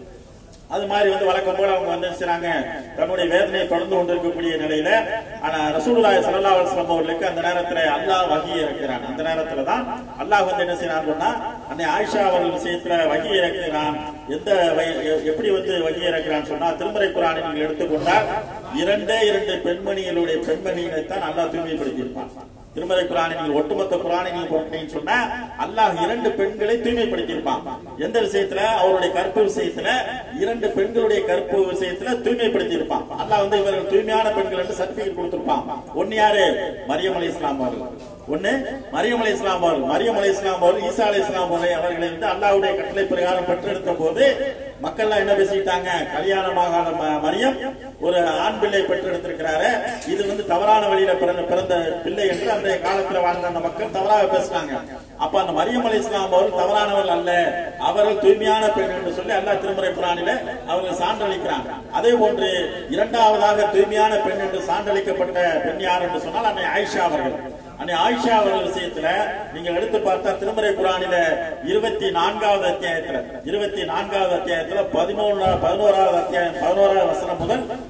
Speaker 1: அது மாதிரி வந்து வழக்கம் போல அவங்க வந்து செய்றாங்க தன்னுடைய வேதனையை தொடர்ந்து கொண்டிருக்கக்கூடிய நிலையில ஆனா ரசூலுல்லாஹி ஸல்லல்லாஹு அலைஹி வஸல்லம் அவர்களுக்கு அந்த நேரத்துல அல்லாஹ் வகி இறக்கிறான் அந்த நேரத்துல தான் அல்லாஹ் வந்து என்ன செய்யறான்னு சொன்னா அன்னை ஆயிஷா அவர்கள் விஷயத்துல வகி இறக்கிறான் எந்த வகை- எ- எப்படி வந்து வகி இறக்கிறான்னு சொன்னா திருமறை குரானை நீங்கள் எடுத்துக்கொண்டால் இரண்டே இரண்டு பெண்மணிகளுடைய பெண்மணியினை தான் அல்லாஹ் தூய்மைப்படுத்தியிருப்பான் திருமறை குரானை நீங்கள் ஒட்டுமொத்த குரானை நீங்க போட்டீங்கன்னு சொன்னா அல்லாஹ் இரண்டு பெண்களை தூய்மைப்படுத்தியிருப்பான் எந்த விஷயத்துல அவருடைய கற்பு விஷயத்துல இரண்டு பெண்களுடைய கற்பு விஷயத்துல தூய்மைப்படுத்தியிருப்பான் அல்லாஹ் வந்து இவர்கள் தூய்மையான பெண்கள் என்று சர்டிபிகேட் கொடுத்திருப்பான் ஒன்னு யாரு மரியம் அலி இஸ்லாம் அவர்கள் ஒண்ணு மரியம் அலி இஸ்லாம் அவர்கள் மரியம் அலி இஸ்லாம் அவர்கள் ஈசா அலி இஸ்லாம் அவர்களை அவர்களை வந்து அல்லாஹ்வுடைய கட்டளை பிரகாரம் பெற்றெடுத்த போது மக்கள்லாம் என்ன பேசிட்டாங்க கல்யாணமாகாத ம- மரியம் ஒரு ஆண் பிள்ளை பெற்றெடுத்திருக்கிறாரு இது வந்து தவறான வழியில பிறந்த பிறந்த பிள்ளை என்று அந்த காலத்துல வாழ்ந்த அந்த மக்கள் தவறாக பேசினாங்க அப்ப அந்த மரியம் அலி இஸ்லாம் அவர்கள் தவறானவர்கள் அல்ல அவர்கள் தூய்மையான பெண் என்று சொல்லி அல்லாஹ் திருமறை புராணில அவர்கள் சான்றளிக்கிறாங்க அதே போன்று இரண்டாவதாக தூய்மையான பெண் என்று சான்றளிக்கப்பட்ட பெண் யார் என்று சொன்னால் அன்னை ஆயிஷா அவர்கள் அன்னை ஆயிஷா அவர்கள் விஷயத்துல நீங்க எடுத்து பார்த்தா திருமறை குரானில இருபத்தி நான்காவது அத்தியாயத்துல இருபத்தி நான்காவது அத்தியாயத்துல பதினோரு பதினோராவது அத்தியாயம் பதினோராவது வசனம் முதல்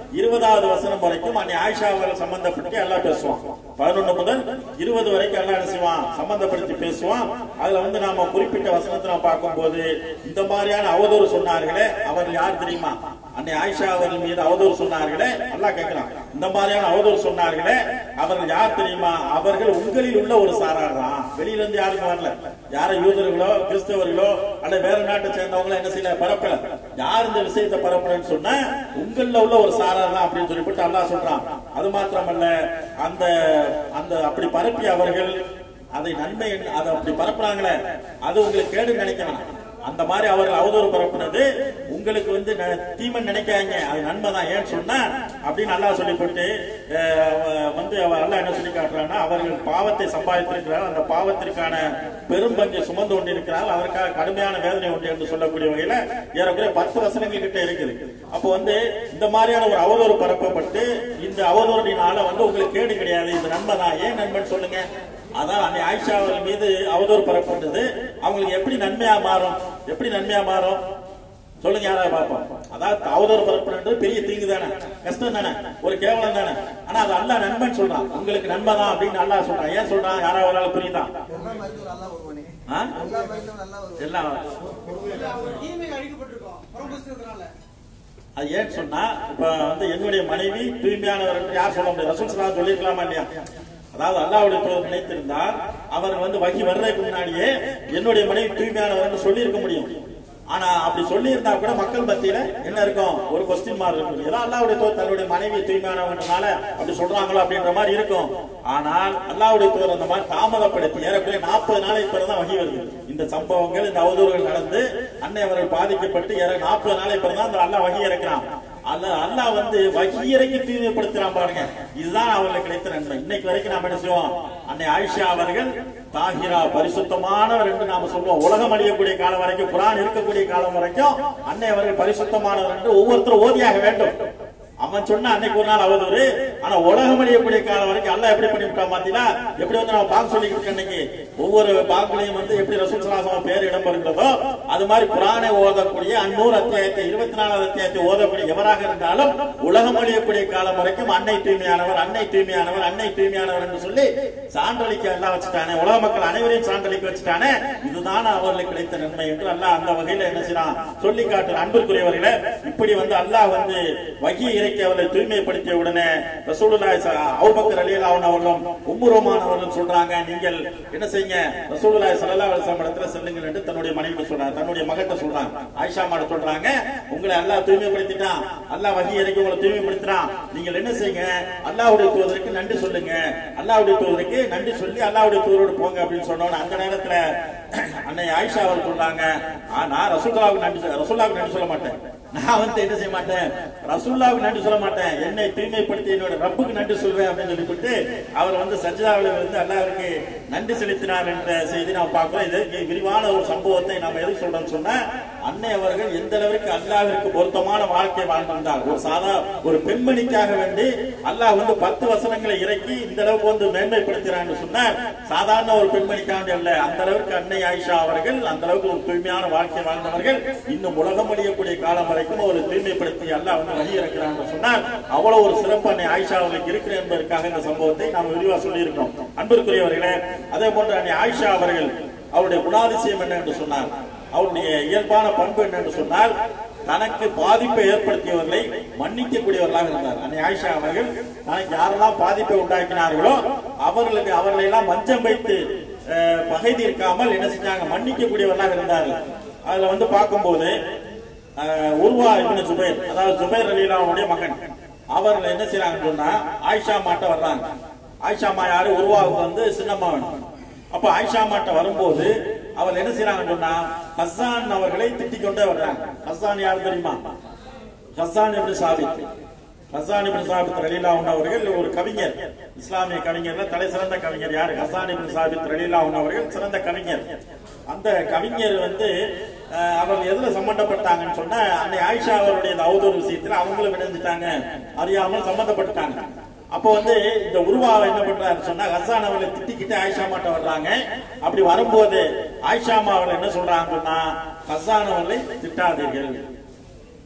Speaker 1: இருபதாவது வசனம் வரைக்கும் அன்னை ஆயிஷா அவர்கள் சம்பந்தப்பட்டு எல்லாம் பேசுவான் பதினொன்னு முதல் இருபது வரைக்கும் எல்லாம் என்ன செய்வான் சம்பந்தப்படுத்தி பேசுவான் அதுல வந்து நாம குறிப்பிட்ட வசனத்தை நாம் பார்க்கும்போது இந்த மாதிரியான அவதூறு சொன்னார்களே அவர்கள் யார் தெரியுமா அன்னை ஆயிஷா அவர்கள் மீது அவதூறு சொன்னார்களே அல்லாஹ் கேட்கிறான் இந்த மாதிரியான அவதூறு சொன்னார்களே அவர்கள் யார் தெரியுமா அவர்கள் உங்களில் உள்ள ஒரு சாரார் தான் வெளியில இருந்து யாருக்கும் வரல யார யூதர்களோ கிறிஸ்தவர்களோ அல்ல வேற நாட்டை சேர்ந்தவங்களோ என்ன செய்யல பரப்பல யார் இந்த விஷயத்தை பரப்பலன்னு சொன்னா உங்கள உள்ள ஒரு சாரார் தான் அப்படின்னு சொல்லிவிட்டு அல்லாஹ் சொல்றான் அது மாத்திரமல்ல அந்த அந்த அப்படி பரப்பி அவர்கள் அதை நன்மை என்று- அதை அப்படி பரப்புறாங்களே அது உங்களுக்கு கேடு நினைக்க வேணாம் அந்த மாதிரி அவர்கள் அவதூறு பரப்புனது உங்களுக்கு வந்து ந- தீமன் நினைக்காங்க அது நன்மை தான் ஏன்னு சொன்னா அப்படின்னு நல்லா சொல்லிவிட்டு அஹ், வந்து அவர் அல்லாஹ் என்ன சொல்லி காட்டுறாங்கன்னா அவர்கள் பாவத்தை சம்பாதித்திருக்கிறார் அந்த பாவத்திற்கான பெரும் பங்கை சுமந்து கொண்டிருக்கிறார் அதற்காக கடுமையான வேதனை உண்டு என்று சொல்லக்கூடிய வகையில ஏறக்குறைய பத்து வசனங்கள் கிட்ட இருக்குது அப்போ வந்து இந்த மாதிரியான ஒரு அவதூறு பரப்பப்பட்டு இந்த அவதூறினால வந்து உங்களுக்கு கேடு கிடையாது இது நன்மை தான் ஏன் நன்மைன்னு சொல்லுங்க அதான் அன்னை ஆயிஷா அவர்கள் மீது அவதூறு பரப்பப்பட்டது அவங்களுக்கு எப்படி நன்மையா மாறும் எப்படி நன்மையா மாறும் சொல்லுங்க யாராவது பார்ப்போம் அதாவது அவதூறு பரப்புறது பெரிய தீங்கு தானே கஷ்டம் தானே ஒரு கேவலம் தானே ஆனா அது அல்லாஹ் நன்மைன்னு சொல்றான் உங்களுக்கு நன்மை தான் அப்படின்னு அல்லாஹ் சொல்றான் ஏன் சொல்றான் யாராவது ஒரு ஆள் புரியுதா
Speaker 2: எல்லா மருத்துவம் நல்லா வருவானே
Speaker 1: ஆ?
Speaker 2: எல்லா மருத்துவம் நல்லா வருவான்
Speaker 1: எல்லாம்
Speaker 3: தீமை அழிக்கப்பட்டிருக்கோம் புறம்புறதுனால
Speaker 1: அது ஏன்னு சொன்னா இப்ப வந்து என்னுடைய மனைவி தூய்மையானவர் என்று யார் சொல்ல முடியாது ரசூல் சலாம் சொல்லிருக்கலாமா இல்லையா அதாவது அல்லாவுடைய தூதர் நினைத்திருந்தால் அவர் வந்து வகி வர்றதுக்கு முன்னாடியே என்னுடைய மனைவி தூய்மையானவர் என்று சொல்லியிருக்க முடியும் ஆனா அப்படி சொல்லி இருந்தா கூட மக்கள் மத்தியில என்ன இருக்கும் ஒரு கொஸ்டின் மார்க் இருக்கும் ஏதோ அல்லாவுடைய தூதர் தன்னுடைய மனைவி தூய்மையானவங்கனால அப்படி சொல்றாங்களோ அப்படின்ற மாதிரி இருக்கும் ஆனால் அல்லாவுடைய தூதர் அந்த மாதிரி தாமதப்படுத்தி ஏறக்குறைய நாற்பது நாளைக்கு பிறகுதான் வகி வருது இந்த சம்பவங்கள் இந்த அவதூறுகள் நடந்து அன்னை அவர்கள் பாதிக்கப்பட்டு ஏற நாற்பது நாளைக்கு பிறகுதான் அந்த அல்லாஹ் வகி இறக்குறான் அல்ல அல்லாஹ் வந்து வகியரைக்கு தூய்மைப்படுத்துறான் பாருங்க இதுதான் அவர்களுக்கு கிடைத்த நன்மை இன்னைக்கு வரைக்கும் நாம என்ன செய்வோம் அன்னை ஆயிஷா அவர்கள் தாகிரா பரிசுத்தமானவர் என்று நாம சொல்லுவோம் உலகம் அழியக்கூடிய காலம் வரைக்கும் குரான் இருக்கக்கூடிய காலம் வரைக்கும் அன்னை அவர்கள் பரிசுத்தமானவர் என்று ஒவ்வொருத்தரும் ஓதியாக வேண்டும் அவன் சொன்ன அன்னைக்கு ஒரு நாள் அவதூறு ஆனா உலகம் அழியக்கூடிய காலம் வரைக்கும் அல்லாஹ் எப்படி பண்ணிவிட்டான் பாத்தீங்களா எப்படி வந்து நம்ம பாங்க் சொல்லிக்கிட்டு இருக்கோம் இன்னைக்கு ஒவ்வொரு பாங்க்லயும் வந்து எப்படி ரசூல் சலாசம் பேர் இடம் பெறுகிறதோ அது மாதிரி குரானை ஓதக்கூடிய அந்நூறு அத்தியாயத்தை இருபத்தி நாலாவது அத்தியாயத்தை ஓதக்கூடிய எவராக இருந்தாலும் உலகம் அழியக்கூடிய காலம் வரைக்கும் அன்னை தூய்மையானவர் அன்னை தூய்மையானவர் அன்னை தூய்மையானவர் என்று சொல்லி சான்றளிக்க எல்லாம் வச்சுட்டானே உலக மக்கள் அனைவரையும் சான்றளிக்க வச்சுட்டானே இதுதான் அவர்களுக்கு கிடைத்த நன்மை என்று அல்லாஹ் அந்த வகையில என்ன செய்யறான் சொல்லி காட்டுற அன்புக்குரியவர்களே இப்படி வந்து அல்லாஹ் வந்து வகி இறக்கி அவர்களை தூய்மைப்படுத்திய உடனே ரசூலுல்லாஹி அவுபக்கர் ரலியல்லாஹு அவர்களும் உம்மு ரோமான் அவர்களும் சொல்றாங்க நீங்கள் என்ன செய்யுங்க ரசூலுல்லாஹி ஸல்லல்லாஹு அலைஹி வஸல்லம் இடத்துல செல்லுங்கள் என்று தன்னுடைய மனைவி சொல்றாங்க தன்னுடைய மகட்ட சொல்றாங்க ஆயிஷா மாட சொல்றாங்க உங்களை அல்லாஹ் தூய்மைப்படுத்திட்டான் அல்லாஹ் வகி இறக்கி உங்களை தூய்மைப்படுத்துறான் நீங்கள் என்ன செய்யுங்க அல்லாஹ்வுடைய தூதருக்கு நன்றி சொல்லுங்க அல்லாஹ்வுடைய தூதருக்கு நன்றி சொல்லி அல்லாஹ்வுடைய தூதரோடு போங்க அப்படின்னு சொன்னோன்னு அந்த நேரத்துல அன்னை ஆயிஷா அவர் சொல்றாங்க ஆ, நான் ரசூல்லாவுக்கு நன்றி சொல்- ரசூல்லாவுக்கு நன்றி சொல்ல மாட்டேன் நான் வந்து என்ன செய்ய மாட்டேன் ரசூல்லாவுக்கு நன்றி சொல்ல மாட்டேன் என்னை தூய்மைப்படுத்தி என்னோட ரப்புக்கு நன்றி சொல்வேன் அப்படின்னு சொல்லிவிட்டு அவர் வந்து சஜிதாவில் இருந்து அல்லாஹ்வுக்கு நன்றி செலுத்தினார் என்ற செய்தி நாம் பார்க்கிறோம் இதற்கு விரிவான ஒரு சம்பவத்தை நாம் எதுக்கு சொல்றோம்னு சொன்னா அன்னை அவர்கள் எந்த அளவிற்கு அல்லாஹ்விற்கு பொருத்தமான வாழ்க்கை வாழ்ந்திருந்தார் ஒரு சாதா ஒரு பெண்மணிக்காக வேண்டி அல்லாஹ் வந்து பத்து வசனங்களை இறக்கி இந்த அளவுக்கு வந்து மேன்மைப்படுத்துறான்னு சொன்னார் சாதாரண ஒரு பெண்மணிக்காண்டி அல்ல அந்த அளவுக்கு அன்னை ஆயிஷா அவர்கள் அந்த அளவுக்கு ஒரு தூய்மையான வாழ்க்கை வாழ்ந்தவர்கள் இன்னும் உலகம் அழியக்கூடிய காலம் வரைக்கும் ஒரு தூய்மைப்படுத்தி அல்லாஹ் வந்து வழி இறக்கிறான்னு சொன்னால் அவ்வளவு ஒரு சிறப்பு அன்னை ஆயிஷா அவர்களுக்கு இருக்கிற என்பதற்காக இந்த சம்பவத்தை நாம் விரிவா சொல்லியிருக்கிறோம் அன்பிற்குரியவர்களே அதே போன்று அன்னை ஆயிஷா அவர்கள் அவருடைய குணாதிசயம் என்ன என்று சொன்னார் அவருடைய இயல்பான பண்பு என்ன என்று சொன்னால் தனக்கு பாதிப்பை ஏற்படுத்தியவர்களை மன்னிக்கக்கூடியவர்களாக இருந்தார் அன்னை ஆயிஷா அவர்கள் தனக்கு யாரெல்லாம் பாதிப்பை உண்டாக்கினார்களோ அவர்களுக்கு அவர்களை எல்லாம் மஞ்சம் வைத்து அஹ், பகை தீர்க்காமல் என்ன செஞ்சாங்க மன்னிக்கக்கூடியவர்களாக இருந்தார்கள் அதுல வந்து பார்க்கும்போது அஹ், உருவா இப்னு ஜுபைர் அதாவது ஜுபைர் அலிலாவுடைய மகன் அவர்கள் என்ன செய்யறாங்கன்னு சொன்னா ஆயிஷா மாட்ட வர்றாங்க ஆயிஷா மா யாரு உருவாவுக்கு வந்து சின்னம்மாவன் அப்ப ஆயிஷா மாட்ட வரும்போது அவர் என்ன செய்யறாங்கன்னு சொன்னா ஹஸ்ஸான் அவர்களை திட்டிக் கொண்டே வர்றாங்க ஹஸ்ஸான் யார் தெரியுமா ஹஸ்ஸான் இப்னு சாபித் ஹஸ்ஸான் இப்னு சாபித் ரலீலாஹு அவர்கள் ஒரு கவிஞர் இஸ்லாமிய கவிஞர்ல தலை சிறந்த கவிஞர் யார் ஹஸ்ஸான் இப்னு சாபித் ரலீலாஹு அவர்கள் சிறந்த கவிஞர் அந்த கவிஞர் வந்து அஹ், அவர் எதுல சம்பந்தப்பட்டாங்கன்னு சொன்னா அன்னை ஆயிஷா அவருடைய இந்த அவதூறு விஷயத்துல அவங்களும் இணைஞ்சிட்டாங்க அறியாமல் சம்பந்தப்பட்டாங்க அப்போ வந்து இந்த உருவாவை என்ன பண்றாரு சொன்னா ஹசான் அவர்களை திட்டிக்கிட்டு ஆயிஷா மாட்ட வர்றாங்க அப்படி வரும்போது ஆயிஷா அம்மா அவர்கள் என்ன சொல்றாங்க சொன்னா ஹசான் அவர்களை திட்டாதீர்கள்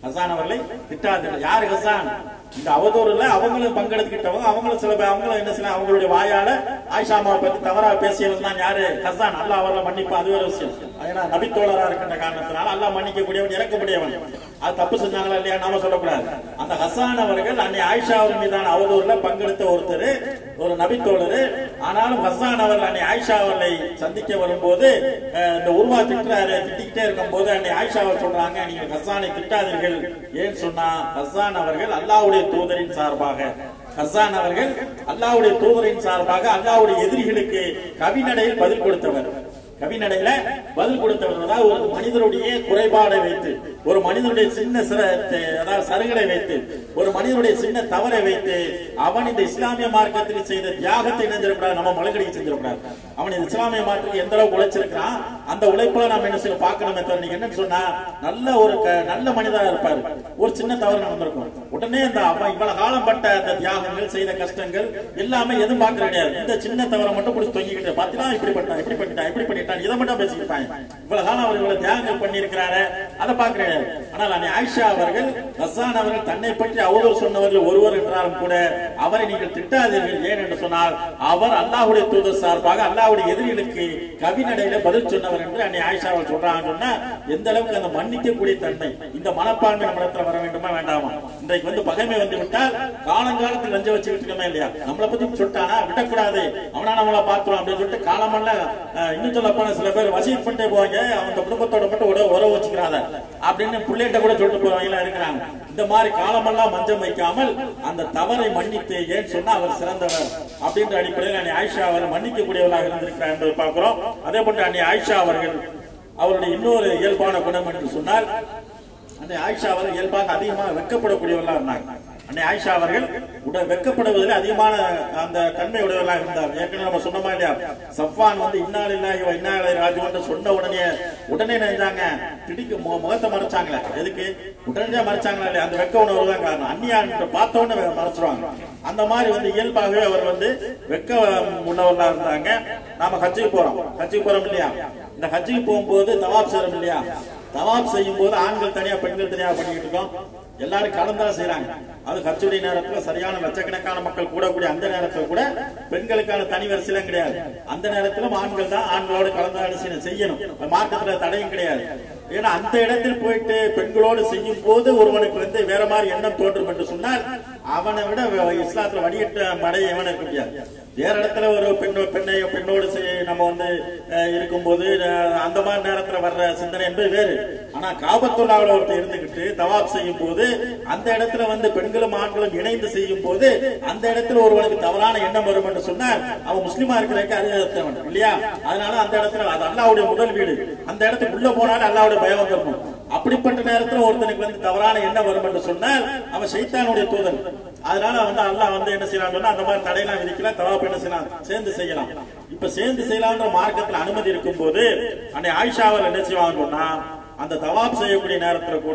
Speaker 1: ஹசான் அவர்களை திட்டாதீர்கள் யாரு ஹசான் இந்த அவதூறுல அவங்களும் பங்கெடுத்துக்கிட்டவங்க அவங்களும் சில பேர் அவங்களும் என்ன செய்யலாம் அவங்களுடைய வாயால ஆயிஷா அம்மாவை பத்தி தவறா பேசியவங்க தான் யாரு ஹசான் அல்லாஹ் அவர்களை மன்னிப்பா அது ஒரு விஷயம் ஏன்னா நபித்தோழரா இருக்கின்ற காரணத்தினால அல்லாஹ் மன்னிக்கக்கூடியவன் இறக்கக்கூடியவன் அது தப்பு செஞ்சாங்களா இல்லையா நாம சொல்லக்கூடாது அந்த ஹசான் அவர்கள் அன்னை ஆயிஷா அவர் மீதான அவதூறுல பங்கெடுத்த ஒருத்தர் ஒரு நபித்தோழர் ஆனாலும் ஹசான் அவர்கள் அன்னை ஆயிஷா அவர்களை சந்திக்க வரும்போது அஹ், இந்த உருவா திட்டுறாரு திட்டிக்கிட்டே இருக்கும்போது அன்னை ஆயிஷா அவர் சொல்றாங்க நீங்கள் ஹசானை திட்டாதீர்கள் ஏன் சொன்னா ஹசான் அவர்கள் அல்லாஹ்வுடைய தூதரின் சார்பாக ஹசான் அவர்கள் அல்லாஹ்வுடைய தூதரின் சார்பாக அல்லாஹ்வுடைய எதிரிகளுக்கு கவிநடையில் பதில் கொடுத்தவர் கவிநடையில பதில் கொடுத்தவர் அதாவது ஒரு மனிதருடைய குறைபாடை வைத்து ஒரு மனிதனுடைய சின்ன சிற அதாவது சருகளை வைத்து ஒரு மனிதனுடைய சின்ன தவறை வைத்து அவன் இந்த இஸ்லாமிய மார்க்கத்தில் செய்த தியாகத்தை நினைஞ்சிடக்கூடாது நம்ம மலக்கடிக்க செஞ்சிடக்கூடாது அவன் இந்த இஸ்லாமிய மார்க்கத்துக்கு எந்த அளவுக்கு உழைச்சிருக்கிறான் அந்த உழைப்புல நம்ம என்ன செய்ய பார்க்கணுமே தவிர நீங்க என்னன்னு சொன்னா நல்ல ஒரு க- நல்ல மனிதரா இருப்பாரு ஒரு சின்ன தவறு நடந்திருக்கும் உடனே இந்த அவன் இவ்வளவு காலம் பட்ட அந்த தியாகங்கள் செய்த கஷ்டங்கள் எல்லாமே எதுவும் பார்க்க கிடையாது இந்த சின்ன தவறை மட்டும் பிடிச்சி தொங்கிக்கிட்டு பாத்தீங்கன்னா இப்படி பண்ணிட்டான் இப்படி பண்ணிட்டான் இப்படி பண்ணிட்டான் இதை மட்டும் பேசிக்கிட்டான் இவ்வளவு காலம் அவர் இவ்வளவு தியாகங்கள் பண்ணியிருக்கிறாரு அதை பார்க்க கிடையாது ஆனால் அன்னை ஆயிஷா அவர்கள் ஹசான் அவர்கள் தன்னை பற்றி அவதூறு சொன்னவர்கள் ஒருவர் என்றாலும் கூட அவரை நீங்கள் திட்டாதீர்கள் ஏன் என்று சொன்னால் அவர் அல்லாஹ்வுடைய தூதர் சார்பாக அல்லாஹ்வுடைய எதிரிகளுக்கு கவிநடையில பதில் சொன்னவர் என்று அன்னை ஆயிஷா அவர்கள் சொல்றாங்க சொன்னா எந்த அளவுக்கு அந்த மன்னிக்கக்கூடிய தன்மை இந்த மனப்பான்மை நம்ம இடத்துல வர வேண்டுமா வேண்டாமா இன்றைக்கு வந்து பகைமை வந்து விட்டால் காலங்காலத்தில் லஞ்சம் வச்சுக்கிட்டு இருக்கோமே இல்லையா நம்மளை பத்தி சொல்லிட்டானா விடக்கூடாது அவனா நம்மளை பார்த்துரும் அப்படின்னு சொல்லிட்டு காலமெல்லாம் அஹ், இன்னும் சொல்ல போன சில பேர் வசீட் பண்ணிட்டே போவாங்க அவங்க குடும்பத்தோட மட்டும் உட உறவு வச்சுக்கிறாங்க அப்படின்னு பிள்ளைகிட்ட கூட சொல்லிட்டு போறவங்க எல்லாம் இருக்கிறாங்க இந்த மாதிரி காலமெல்லாம் மஞ்சம் வைக்காமல் அந்த தவறை மன்னித்து ஏன் சொன்னா அவர் சிறந்தவர் அப்படின்ற அடிப்படையில் அன்னை ஆயிஷா அவர் மன்னிக்கக்கூடியவர்களாக இருந்திருக்கிறார் என்பதை பார்க்கிறோம் அதே போன்று அன்னை ஆயிஷா அவர்கள் அவருடைய இன்னொரு இயல்பான குணம் என்று சொன்னால் அன்னை ஆயிஷா அவர்கள் இயல்பாக அதிகமாக வெட்கப்படக்கூடியவர்களா இருந்தாங்க அன்னை ஆயிஷா அவர்கள் உட வெட்கப்படுவதில் அதிகமான அந்த தன்மை உடையவர்களாக இருந்தார் ஏற்கனவே நம்ம சொன்னோமா இல்லையா சஃபான் வந்து இன்னால் இல்லாஹி இன்னாலை ராஜுவன் சொன்ன உடனே உடனே நினைச்சாங்க திடிக்கு மு- முகத்தை மறைச்சாங்களே எதுக்கு உடனே மறைச்சாங்களா இல்லையா அந்த வெக்க உணர்வு தான் காரணம் அந்நியான் பார்த்த உடனே மறைச்சிருவாங்க அந்த மாதிரி வந்து இயல்பாகவே அவர் வந்து வெக்க உள்ளவர்களா இருந்தாங்க நாம ஹஜ்ஜுக்கு போறோம் ஹஜ்ஜுக்கு போறோம் இல்லையா இந்த ஹஜ்ஜுக்கு போகும்போது தவாப் செய்றோம் இல்லையா தவாப் செய்யும் போது ஆண்கள் தனியா பெண்கள் தனியா பண்ணிக்கிட்டு இருக்கோம் எல்லாரும் கலந்துதான் செய்றாங்க அது ஹஜ்ஜுடைய நேரத்துல சரியான லட்சக்கணக்கான மக்கள் கூடக்கூடிய அந்த நேரத்துல கூட பெண்களுக்கான தனி வரிசையிலும் கிடையாது அந்த நேரத்திலும் ஆண்கள் தான் ஆண்களோடு கலந்து செய்யணும் மார்க்கத்துல தடையும் கிடையாது ஏன்னா அந்த இடத்தில் போயிட்டு பெண்களோடு செய்யும் போது ஒருவனுக்கு வந்து வேற மாதிரி எண்ணம் தோன்றும் என்று சொன்னால் அவனை விட வ- இஸ்லாத்துல வடிகட்ட மடை எவன் இருக்க முடியாது வேற இடத்துல ஒரு பெண் பெண்ணை பெண்ணோடு செய்- நம்ம வந்து அஹ், இருக்கும்போது அஹ், அந்த மாதிரி நேரத்துல வர்ற சிந்தனை என்பது வேறு ஆனா காபத்துள்ளாவில் ஒருத்தர் இருந்துகிட்டு தவாப் செய்யும் போது அந்த இடத்துல வந்து பெண்களும் ஆண்களும் இணைந்து செய்யும் போது அந்த இடத்துல ஒருவனுக்கு தவறான எண்ணம் வரும் என்று சொன்னால் அவன் முஸ்லிமா இருக்கிறதுக்கு அறிவுறுத்தவன் இல்லையா அதனால அந்த இடத்துல அது அல்லாவுடைய முதல் வீடு அந்த இடத்துக்கு உள்ள போனாலும் அல்லாவுடைய பயம் வந்துடணும் அப்படிப்பட்ட நேரத்துல ஒருத்தனுக்கு வந்து தவறான எண்ணம் வரும் என்று சொன்னால் அவன் சைத்தானுடைய தூதன் அதனால வந்து அல்லாஹ் வந்து என்ன செய்யலாம் சொன்னா அந்த மாதிரி தடையெல்லாம் விதிக்கல தவாப் என்ன செய்யலாம் சேர்ந்து செய்யலாம் இப்ப சேர்ந்து செய்யலாம்ன்ற மார்க்கத்துல அனுமதி இருக்கும் போது அன்னை ஆயிஷாவில் என்ன செய்வாங்க சொன்னா அந்த தவாப் செய்யக்கூடிய நேரத்துல கூட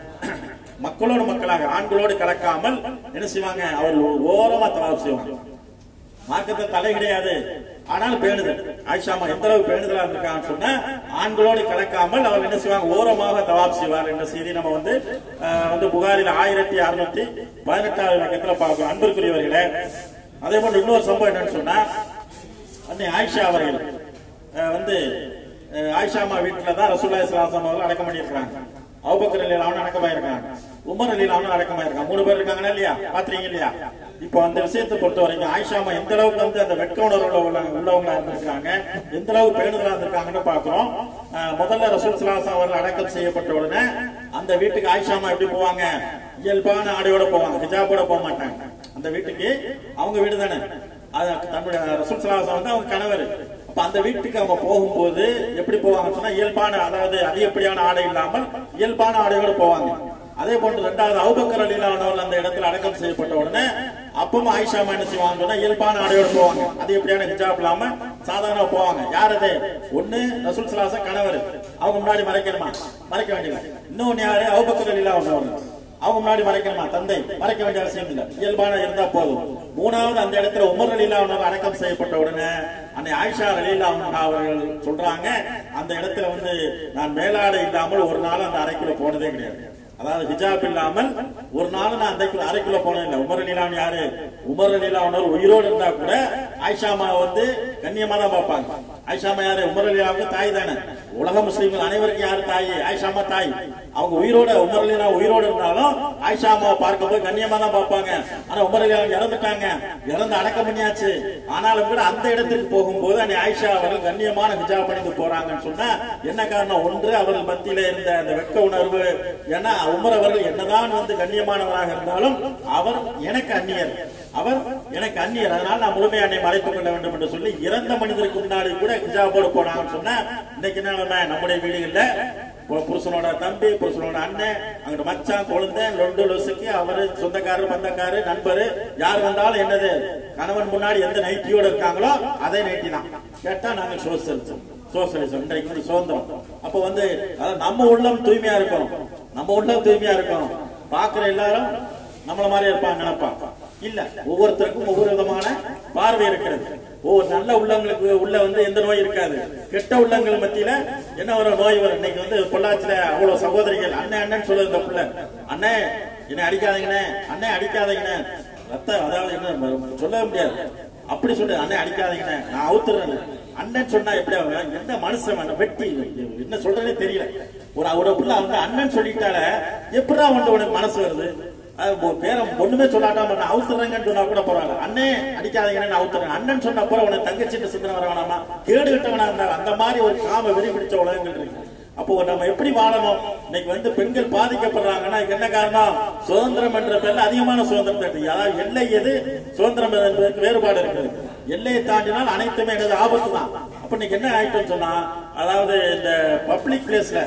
Speaker 1: மக்களோடு மக்களாக ஆண்களோடு கலக்காமல் என்ன செய்வாங்க அவர் ஓரமா தவாப் செய்வாங்க மார்க்கத்தில் தலை கிடையாது ஆனாலும் பேணுதல் ஆயிஷாமா எந்த அளவு பேணுதலா இருந்திருக்கான்னு சொன்னா ஆண்களோடு கலக்காமல் அவர் என்ன செய்வாங்க ஓரமாக தவாப் செய்வார் என்ற செய்தி நம்ம வந்து அஹ், வந்து புகாரில் ஆயிரத்தி அறுநூத்தி பதினெட்டாவது இலக்கத்துல பார்க்கிறோம் அன்பிற்குரியவர்களே அதே போன்று இன்னொரு சம்பவம் என்னன்னு சொன்னா அன்னை ஆயிஷா அவர்கள் அஹ், வந்து அஹ், ஆயிஷா அம்மா வீட்டுல தான் ரசூல்லா இஸ்லாம் அவர்கள் அடக்கம் பண்ணியிருக்கிறாங்க அவுபக்கர் அலி அவனும் அடக்கமாயிருக்காங்க உமர் அலி அவனும் அடக்கமாயிருக்காங்க மூணு பேர் இருக்காங்களா இல்லையா பாத்துறீங்க இல்லையா இப்போ அந்த விஷயத்தை பொறுத்த வரைக்கும் ஆயிஷா அம்மா எந்த அளவுக்கு வந்து அந்த வெட்க உணர்வுல உள்ள உள்ளவங்களா இருந்திருக்காங்க எந்த அளவுக்கு பேணுதலா இருந்திருக்காங்கன்னு பாக்குறோம் அஹ், முதல்ல ரசூல் சலாசம் அவர்கள் அடக்கம் செய்யப்பட்ட உடனே அந்த வீட்டுக்கு ஆயிஷா அம்மா எப்படி போவாங்க இயல்பான ஆடையோட போவாங்க ஹிஜாபோட போக மாட்டாங்க அந்த வீட்டுக்கு அவங்க வீடு தானே அது தன்னுடைய ரசூல் சலாசம் வந்து அவங்க கணவர் அப்ப அந்த வீட்டுக்கு அவங்க போகும்போது எப்படி போவாங்க சொன்னா இயல்பான அதாவது அதிகப்படியான ஆடை இல்லாமல் இயல்பான ஆடையோட போவாங்க அதே போன்று ரெண்டாவது அவுபக்கர் அலிலானவர்கள் அந்த இடத்துல அடக்கம் செய்யப்பட்ட உடனே அப்பவும் ஆயிஷா அம்மா என்ன செய்வாங்க சொன்னா இயல்பான ஆடையோட போவாங்க அதிகப்படியான ஹிஜாப் இல்லாம சாதாரண போவாங்க யார் அது ஒண்ணு ரசூல் சலாசம் கணவர் அவங்க முன்னாடி மறைக்கணுமா மறைக்க வேண்டியது இன்னொன்னு யாரு அவுபக்கர் அலிலானவர்கள் அவங்க முன்னாடி மறைக்கணுமா தந்தை மறைக்க வேண்டிய அவசியம் இல்லை இயல்பான இருந்தா போதும் மூணாவது அந்த இடத்துல உமர் அலிலா அவர்கள் அடக்கம் செய்யப்பட்ட உடனே அன்னை ஆயிஷா அலிலா அவர்கள் சொல்றாங்க அந்த இடத்துல வந்து நான் மேலாடை இல்லாமல் ஒரு நாள் அந்த அறைக்குள்ள போனதே கிடையாது அதாவது ஹிஜாப் இல்லாமல் ஒரு நாள் நான் அந்த அறைக்குள்ள போனேன் இல்ல உமர் அலிலான் யாரு உமர் அலிலானவர் உயிரோடு இருந்தா கூட ஆயிஷாமா வந்து கண்ணியமா தான் பார்ப்பாங்க ஆயிஷாமா யாரு உமர் அலிலாவுக்கு தாய் தானே உலக முஸ்லீம்கள் அனைவருக்கும் யாரு தாய் ஆயிஷாமா தாய் அவங்க உயிரோட உமர் அலிலா உயிரோடு இருந்தாலும் ஆயிஷாமாவை பார்க்க போய் கண்ணியமா தான் பார்ப்பாங்க ஆனா உமர் அலிலா இறந்துட்டாங்க இறந்து அடக்கம் பண்ணியாச்சு ஆனாலும் கூட அந்த இடத்துக்கு போகும்போது அந்த ஆயிஷா அவர்கள் கண்ணியமான ஹிஜாப் பண்ணிட்டு போறாங்கன்னு சொன்னா என்ன காரணம் ஒன்று அவர்கள் மத்தியில இருந்த அந்த வெட்க உணர்வு ஏன்னா உமர் அவர்கள் என்னதான் வந்து கண்ணியமானவராக இருந்தாலும் அவர் எனக்கு அந்நியர் அவர் எனக்கு அந்நியர் அதனால நான் முழுமையானை மறைத்துக் கொள்ள வேண்டும் என்று சொல்லி இறந்த மனிதருக்கு முன்னாடி கூட ஹிஜாபோடு போனாங்கன்னு சொன்னா இன்னைக்கு என்ன நிலைமை? நம்முடைய வீடுகள்ல பு- புருஷனோட தம்பி புருஷனோட அண்ணன் அங்கிட்டு மச்சான் குழந்தை லொண்டு லொசுக்கு அவரு சொந்தக்காரரு பந்தக்காரு நண்பரு யார் வந்தாலும் என்னது கணவன் முன்னாடி எந்த நைட்டியோட இருக்காங்களோ அதே நைட்டி தான் கேட்டா நாங்க சோசியலிசம் சோசியலிசம் இன்றைக்கு வந்து சுதந்திரம் அப்ப வந்து அதாவது நம்ம உள்ளம் தூய்மையா இருக்கணும் நம்ம உள்ளம் தூய்மையா இருக்கணும் பாக்குற எல்லாரும் நம்மள மாதிரி இருப்பாங்க நினைப்பான் இல்ல ஒவ்வொருத்தருக்கும் ஒவ்வொரு விதமான பார்வை இருக்கிறது ஒவ்வொரு நல்ல உள்ளங்களுக்கு உள்ள வந்து எந்த நோய் இருக்காது கெட்ட உள்ளங்கள் மத்தியில என்ன ஒரு நோய் வரும் இன்னைக்கு வந்து பொள்ளாச்சியில அவ்வளவு சகோதரிகள் அண்ணன் அண்ணன் சொல்லுது இந்த புள்ள அண்ணே என்னை அடிக்காதீங்கண்ணே அண்ணே அடிக்காதீங்கண்ணே ரத்த அதாவது என்ன சொல்லவே முடியாது அப்படி சொல்லு அண்ணன் அடிக்காதீங்கண்ணே நான் அவுத்துறேன் அண்ணன் சொன்னா எப்படி அவங்க என்ன மனுஷன் அவன் வெட்டி என்ன சொல்றதே தெரியல ஒரு அவரோட புள்ள அவங்க அண்ணன் சொல்லிட்டால எப்படா வந்து உனக்கு மனசு வருது அது உன் பேரை ஒண்ணுமே சொல்லாட்டாம நான் அவுத்துறேங்கன்னு சொன்னா கூட பரவாயில்ல அண்ணே அடிக்காதீங்கன்னு நான் அவுத்துறேன் அண்ணன் சொன்னா கூட உனக்கு தங்கச்சிட்டு சிந்தனை வர வேணாமா கேடு கட்டவனா இருந்தா அந்த மாதிரி ஒரு காம வெறி பிடிச்ச உலகங்கள் இருக்கு அப்போ நம்ம எப்படி வாழணும் இன்னைக்கு வந்து பெண்கள் பாதிக்கப்படுறாங்கன்னா இதுக்கு என்ன காரணம் சுதந்திரம் என்ற பேர்ல அதிகமான சுதந்திரம் இருக்கு அதாவது எல்லை எது சுதந்திரம் என்பதற்கு வேறுபாடு இருக்குது எல்லையை தாண்டினால் அனைத்துமே எனது ஆபத்து தான் அப்ப இன்னைக்கு என்ன ஆயிட்டோம்னு சொன்னா அதாவது இந்த பப்ளிக் பிளேஸ்ல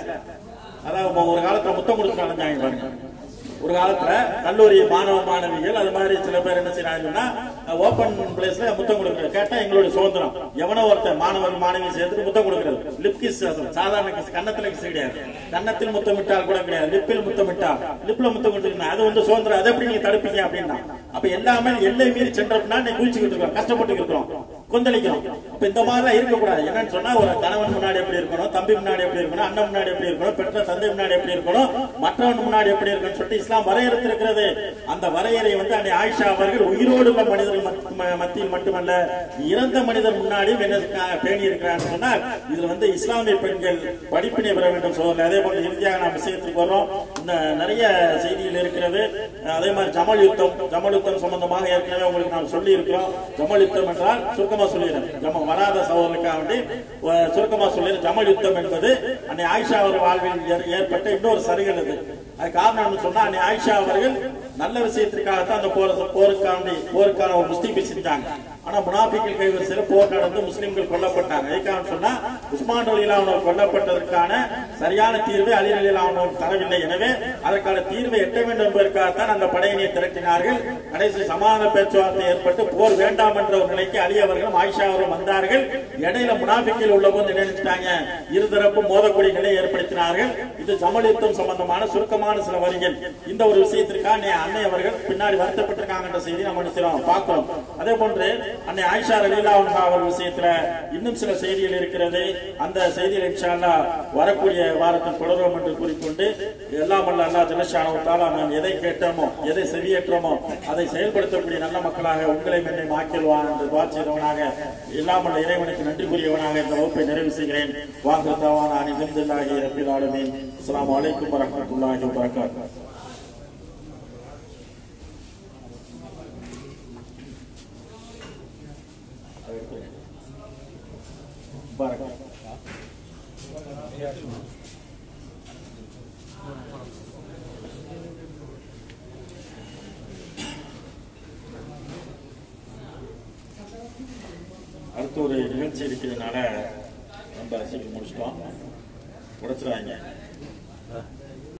Speaker 1: அதாவது ஒரு காலத்துல முத்தம் கொடுத்து அலைஞ்சாங்க பாருங்க ஒரு காலத்துல கல்லூரி மாணவ மாணவிகள் அது மாதிரி சில பேர் என்ன செய்யறாங்கன்னா ஓபன் பிளேஸ்ல முத்தம் கொடுக்கறது கேட்டா எங்களுடைய சுதந்திரம் எவனோ ஒருத்தர் மாணவர் மாணவி சேர்த்து முத்தம் கொடுக்கறது லிப் கிஸ் சாதாரண கிஸ் கன்னத்துல கிஸ் கிடையாது கன்னத்தில் முத்தமிட்டால் கூட கிடையாது லிப்பில் முத்தமிட்டால் லிப்ல முத்தம் கொடுத்துருக்கா அது வந்து சுதந்திரம் அதை எப்படி நீங்க தடுப்பீங்க அப்படின்னா அப்ப எல்லாமே எல்லை மீறி சென்றப்பனா நீ குளிச்சுக்கிட்டு இருக்கோம் கஷ்டப்பட்டு இருக்கிறோம் கொந்தளிக்கிறோம் அப்ப இந்த மாதிரிலாம் இருக்கக்கூடாது என்னன்னு சொன்னா ஒரு கணவன் முன்னாடி எப்படி இருக்கணும் தம்பி முன்னாடி எப்படி இருக்கணும் அண்ணன் முன்னாடி எப்படி இருக்கணும் பெற்ற தந்தை முன்னாடி எப்படி இருக்கணும் மற்றவன் முன்னாடி எப்படி இருக்கணும் சொல்லிட்டு இஸ்லாம் வரையறுத்திருக்கிறது அந்த வரையறை வந்து அன்னை ஆயிஷா அவர்கள் உயிரோடு உள்ள மனிதர்கள் மத்- ம- மத்தியில் மட்டுமல்ல இறந்த மனிதர் முன்னாடியும் என்ன இருக்கா- பேணி இருக்கிறான்னு சொன்னால் இதுல வந்து இஸ்லாமிய பெண்கள் படிப்பினை பெற வேண்டும் சொல்லுவாங்க அதே போல இறுதியாக நாம் விஷயத்துக்கு வர்றோம் இந்த நிறைய செய்திகள் இருக்கிறது அதே மாதிரி ஜமல் யுத்தம் ஜமல் யுத்தம் சம்பந்தமாக ஏற்கனவே உங்களுக்கு நாம் சொல்லி இருக்கிறோம் ஜமல் யுத்தம் என்றால் சுருக்கமா சொல்லிடுறேன் ஜம வராத சகோதரருக்காக வேண்டி அஹ், சுருக்கமா சொல்லிடுறேன் ஜமல் யுத்தம் என்பது அன்னை ஆயிஷா அவர் வாழ்வில் ஏற்- ஏற்பட்ட இன்னொரு சரிகள் அது அது காரணம் என்ன சொன்னா அன்னை ஆயிஷா அவர்கள் நல்ல விஷயத்திற்காகத்தான் அந்த போர் போருக்காண்டி போருக்கான ஒரு முஸ்தீபை செஞ்சாங்க ஆனா முனாபிக்கள் கைவரிசையில போர் நடந்து முஸ்லிம்கள் கொல்லப்பட்டாங்க எதுக்காக சொன்னா உஸ்மான் அலிலா அவர்கள் கொல்லப்பட்டதற்கான சரியான தீர்வை அலி அலிலா அவர்கள் தரவில்லை எனவே அதற்கான தீர்வை எட்ட வேண்டும் என்பதற்காகத்தான் அந்த படையினை திரட்டினார்கள் கடைசி சமாதான பேச்சுவார்த்தை ஏற்பட்டு போர் வேண்டாம் என்ற ஒரு நிலைக்கு அலி அவர்களும் ஆயிஷா அவர்களும் வந்தார்கள் இடையில முனாபிக்கில் உள்ள போது நினைச்சிட்டாங்க இருதரப்பும் மோதக்கூடிய நிலையை ஏற்படுத்தினார்கள் இது ஜமல் யுத்தம் சம்பந்தமான சுருக்கமான சில வரிகள் இந்த ஒரு விஷயத்திற்காக அன்னை அன்னை அவர்கள் பின்னாடி வருத்தப்பட்டிருக்காங்க என்ற செய்தி நம்ம என்ன செய்றோம் பார்க்கிறோம் அதே போன்று அன்னை ஆயிஷா ரலீலா அன்ஹா அவர் விஷயத்துல இன்னும் சில செய்திகள் இருக்கிறது அந்த செய்திகள் இன்ஷா அல்லாஹ் வரக்கூடிய வாரத்தில் தொடரும் என்று கூறிக்கொண்டு எல்லாம் வல்ல அல்லாஹ் ஜல்லஷானஹு தஆலா நாம் எதை கேட்டோமோ எதை செவியேற்றோமோ அதை செயல்படுத்தக்கூடிய நல்ல மக்களாக உங்களை என்னை ஆக்கிடுவான் என்று துவா செய்தவனாக எல்லாம் வல்ல இறைவனுக்கு நன்றி கூறியவனாக இந்த வகுப்பை நிறைவு செய்கிறேன் வாங்க தவான அனிதந்தில்லாஹி ரப்பில் ஆலமீன் அஸ்ஸலாமு அலைக்கும் வரஹ்மத்துல்லாஹி வபரகாத்துஹு Barak. அடுத்து ஒரு நிகழ்ச்சி இருக்கிறதுனால நம்ம சீக்கிரம் முடிச்சிட்டோம் உடைச்சிடாங்க